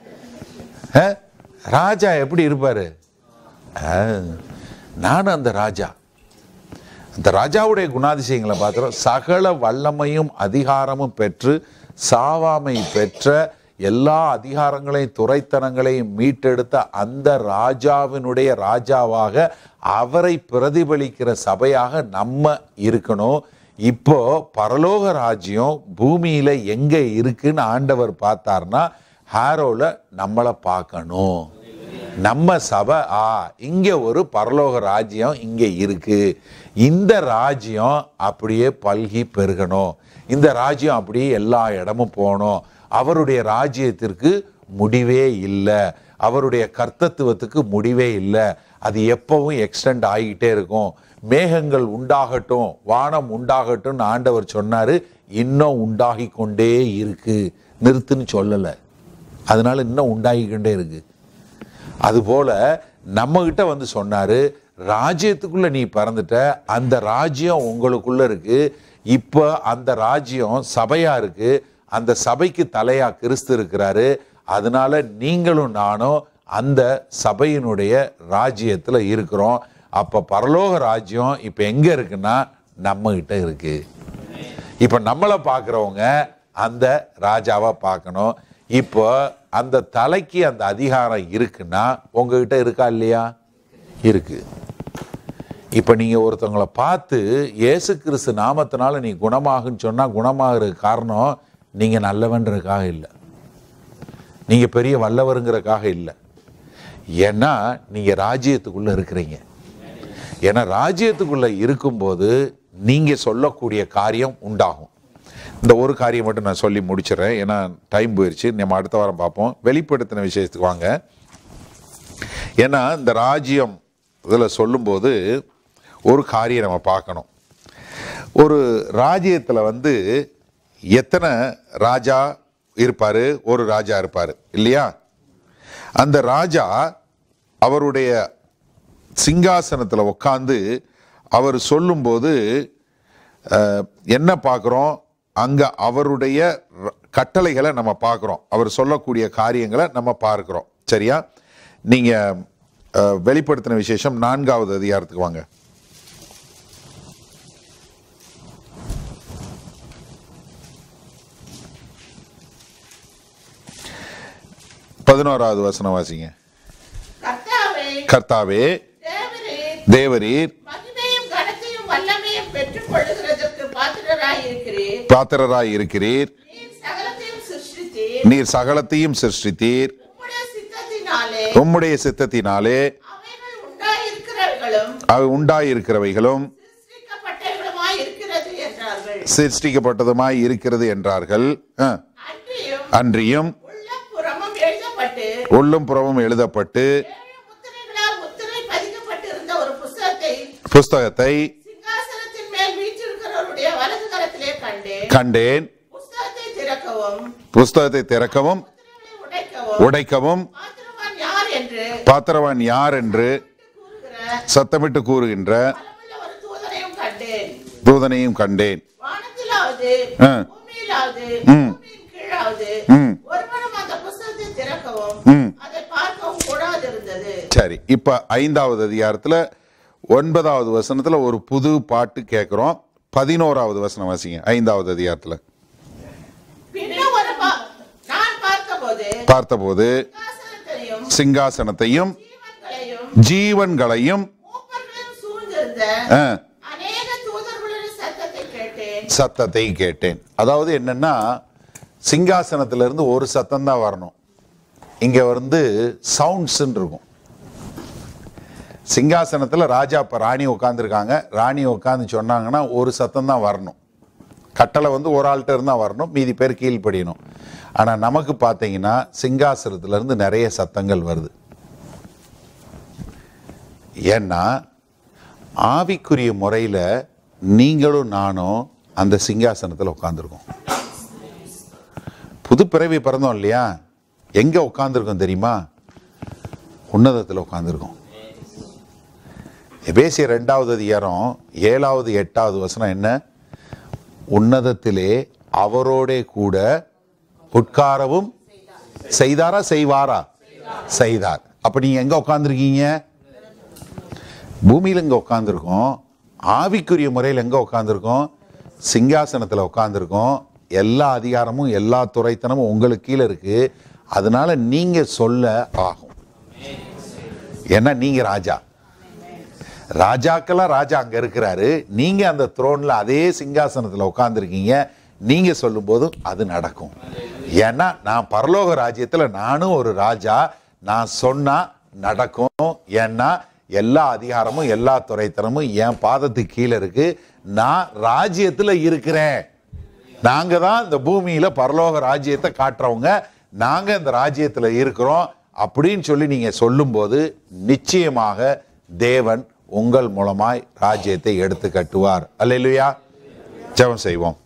ராஜா எப்படி இருப்பாரு ஆ, நானும் அந்த ராஜா அந்த ராஜாவுடைய குணாதிசயங்களை பார்க்குறோம் சகல வல்லமையும் அதிகாரமும் பெற்று சாவாமை பெற்ற எல்லா அதிகாரங்களையும் துறைத்தனங்களையும் மீட்டெடுத்த அந்த ராஜாவினுடைய ராஜாவாக அவரை பிரதிபலிக்கிற சபையாக நம்ம இருக்கணும் இப்போ பரலோக ராஜ்யம் பூமியில எங்க இருக்குன்னு ஆண்டவர் பார்த்தார்னா ஹாரோல நம்மளை பார்க்கணும் நம்ம சபை ஆ இங்க ஒரு பரலோக ராஜ்யம் இங்க இருக்கு இந்த ராஜ்யம் அப்படியே பல்கி பெருகணும் இந்த ராஜ்யம் அப்படியே எல்லா இடமும் போகணும் அவருடைய ராஜ்யத்திற்கு முடிவே இல்லை அவருடைய கர்த்தத்துவத்துக்கு முடிவே இல்லை அது எப்பவும் எக்ஸ்டெண்ட் ஆகிட்டே இருக்கும் மேகங்கள் உண்டாகட்டும் வானம் உண்டாகட்டும்னு ஆண்டவர் சொன்னாரு இன்னும் உண்டாகி கொண்டே இருக்கு நிறுத்துன்னு சொல்லலை அதனால இன்னும் உண்டாகிக்கொண்டே இருக்கு அதுபோல நம்ம கிட்ட வந்து சொன்னாரு ராஜ்யத்துக்குள்ள நீ பிறந்துட்ட அந்த ராஜ்யம் உங்களுக்குள்ள இருக்கு இப்போ அந்த ராஜ்யம் சபையா இருக்கு அந்த சபைக்கு தலையா கிறிஸ்து இருக்கிறாரு அதனால நீங்களும் நானும் அந்த சபையினுடைய ராஜ்யத்துல இருக்கிறோம் அப்ப பரலோக ராஜ்யம் இப்ப எங்க இருக்குன்னா நம்ம கிட்ட இருக்கு இப்ப நம்மளை பார்க்குறவங்க அந்த ராஜாவை பார்க்கணும் இப்போ அந்த தலைக்கு அந்த அதிகாரம் இருக்குன்னா உங்ககிட்ட இருக்கா இல்லையா இருக்கு இப்போ நீங்க ஒருத்தவங்களை பார்த்து இயேசு கிறிஸ்து நாமத்தினால நீ குணமாகுன்னு சொன்னா குணமாகிறது காரணம் நீங்க நல்லவன்றதுக்காக இல்லை நீங்க பெரிய வல்லவருங்கிறதுக்காக இல்லை ஏன்னா நீங்க ராஜ்யத்துக்குள்ள இருக்கிறீங்க ஏன்னா ராஜ்யத்துக்குள்ள இருக்கும்போது நீங்க சொல்லக்கூடிய காரியம் உண்டாகும் இந்த ஒரு காரியம் மட்டும் நான் சொல்லி முடிச்சிடறேன் ஏன்னா டைம் போயிடுச்சு நம்ம அடுத்த வாரம் பார்ப்போம் வெளிப்படுத்தின விஷயத்துக்கு வாங்க ஏன்னா இந்த ராஜ்யம் இதில் சொல்லும்போது ஒரு காரியம் நம்ம பார்க்கணும் ஒரு ராஜ்யத்தில் வந்து எத்தனை ராஜா இருப்பார் ஒரு ராஜா இருப்பார் இல்லையா அந்த ராஜா அவருடைய சிங்காசனத்தில் உட்காந்து அவர் சொல்லும்போது அஹ், என்ன பார்க்குறோம் அங்கே அவருடைய ர- கட்டளைகளை நம்ம பார்க்குறோம் அவர் சொல்லக்கூடிய காரியங்களை நம்ம பார்க்குறோம் சரியா நீங்கள் வெளிப்படுத்தின விசேஷம் நான்காவது அதிகாரத்துக்கு வாங்க பதினோராவது வசனம் வாசிங்க கர்த்தாவே கர்த்தாவே தேவரீர் தேவரீர் மகிமையும் கனத்தையும் வல்லமையும் பெற்றுக் கொள்ளுகிறதற்கு பாத்திரராய் இருக்கிறீர் பாத்திரராய் இருக்கிறீர் நீர் சகலத்தையும் சிருஷ்டித்தீர் நீர் சகலத்தையும் சிருஷ்டித்தீர் உம்முடைய சித்தத்தினாலே உம்முடைய சித்தத்தினாலே அவைகள் உண்டாயிருக்கிறவர்களும் அவை உண்டாயிருக்கிறவைகளும் சிருஷ்டிக்கப்பட்டவர்களுமாய் இருக்கிறது என்றார்கள் சிருஷ்டிக்கப்பட்டதுமாய் இருக்கிறது என்றார்கள் ஆ. அன்றியும் அன்றியும் உள்ள புறமும் எழுதப்பட்டு உள்ளும் புறமும் எழுதப்பட்டு ஏழு முத்திரைகளால் முத்திரை பதிக்கப்பட்டிருந்த ஒரு புஸ்தகத்தை புஸ்தகத்தை சிங்காசனத்தின் மேல் வீற்றிருக்கிறவருடைய வலது கரத்திலே கண்டேன் கண்டேன் புஸ்தகத்தை திறக்கவும் புஸ்தகத்தை திறக்கவும் முத்திரைகளை உடைக்கவும் உடைக்கவும் பாத்திரவான் யார் என்று பாத்திரவான் யார் என்று கூறுகிற சத்தமிட்டு கூறுகின்ற பலமுள்ள ஒரு தூதனையும் கண்டேன் தூதனையும் கண்டேன் வானத்திலாவது ஆ. பூமியிலாவது ம். பூமியின் கீழாவது ம். ஒருவனும் அந்த புஸ்தகத்தை திறக்கவும் ம். அதை பார்க்கவும் கூடாதிருந்தது சரி இப்ப ஐந்தாவது அதிகாரத்துல ஒன்பதாவது வசனத்துல ஒரு புது பாட்டு கேட்கிறோம் பதினோராவது வசனம் வாசிங்க ஐந்தாவது அதிகாரத்துல பின்னும் ஒரு பா- நான் பார்த்தபோது பார்த்தபோது சிங்காசனத்தையும் சிங்காசனத்தையும் ஜீவன்களையும் ஜீவன்களையும் மூப்பர்களையும் சூழ்ந்திருந்த ஆ, அநேக தூதர்களுடைய சத்தத்தை கேட்டேன் சத்தத்தை கேட்டேன் அதாவது என்னன்னா சிங்காசனத்துல இருந்து ஒரு சத்தம் தான் வரணும் இங்க வந்து சவுண்ட்ஸ் இருக்கும் சிங்காசனத்துல ராஜா இப்ப ராணி உட்காந்துருக்காங்க ராணி உட்காந்து சொன்னாங்கன்னா ஒரு சத்தம் தான் வரணும் கட்டளை வந்து ஒரு ஆள்கிட்ட இருந்தா வரணும் மீதி பேர் கீழ்ப்படியணும் ஆனா நமக்கு பார்த்தீங்கன்னா சிங்காசனத்துல இருந்து நிறைய சத்தங்கள் வருது ஏன்னா ஆவிக்குரிய முறையில் நீங்களும் நானும் அந்த சிங்காசனத்தில் உட்காந்துருக்கோம் புது பிறவி பிறந்தோம் இல்லையா எங்கே உட்காந்துருக்கோம் தெரியுமா உன்னதத்தில் உட்காந்துருக்கோம் எபேசிய ரெண்டாவது அதிகாரம் ஏழாவது எட்டாவது வசனம் என்ன உன்னதத்திலே அவரோடே கூட உட்காரவும் செய்தாரா செய்வாரா செய்தார் அப்ப நீங்க எங்க உட்காந்துருக்கீங்க பூமியில எங்க உட்காந்துருக்கோம் ஆவிக்குரிய முறையில் எங்க உட்காந்துருக்கோம் சிங்காசனத்தில் உட்காந்துருக்கோம் எல்லா அதிகாரமும் எல்லா துறைத்தனமும் உங்களுக்கு கீழே இருக்கு அதனால நீங்க சொல்ல ஆகும் ஏன்னா நீங்க ராஜா ராஜாக்கெல்லாம் ராஜா அங்க இருக்கிறாரு நீங்க அந்த த்ரோன்ல அதே சிங்காசனத்துல உட்கார்ந்துருக்கீங்க நீங்க சொல்லும்போது அது நடக்கும் ஏன்னா நான் பரலோக ராஜ்யத்துல நானும் ஒரு ராஜா நான் சொன்னா நடக்கும் ஏன்னா எல்லா அதிகாரமும் எல்லா துறைத்தனமும் என் பாதத்துக்கு கீழே இருக்கு நான் ராஜ்யத்துல இருக்கிறேன் நாங்க தான் இந்த பூமியில பரலோக ராஜ்யத்தை காட்டுறவங்க நாங்க இந்த ராஜ்யத்துல இருக்கிறோம் அப்படின்னு சொல்லி நீங்க சொல்லும்போது நிச்சயமாக தேவன் உங்கள் மூலமாய் ராஜ்யத்தை எடுத்து கட்டுவார் அல்லேலூயா ஜெபம் செய்வோம்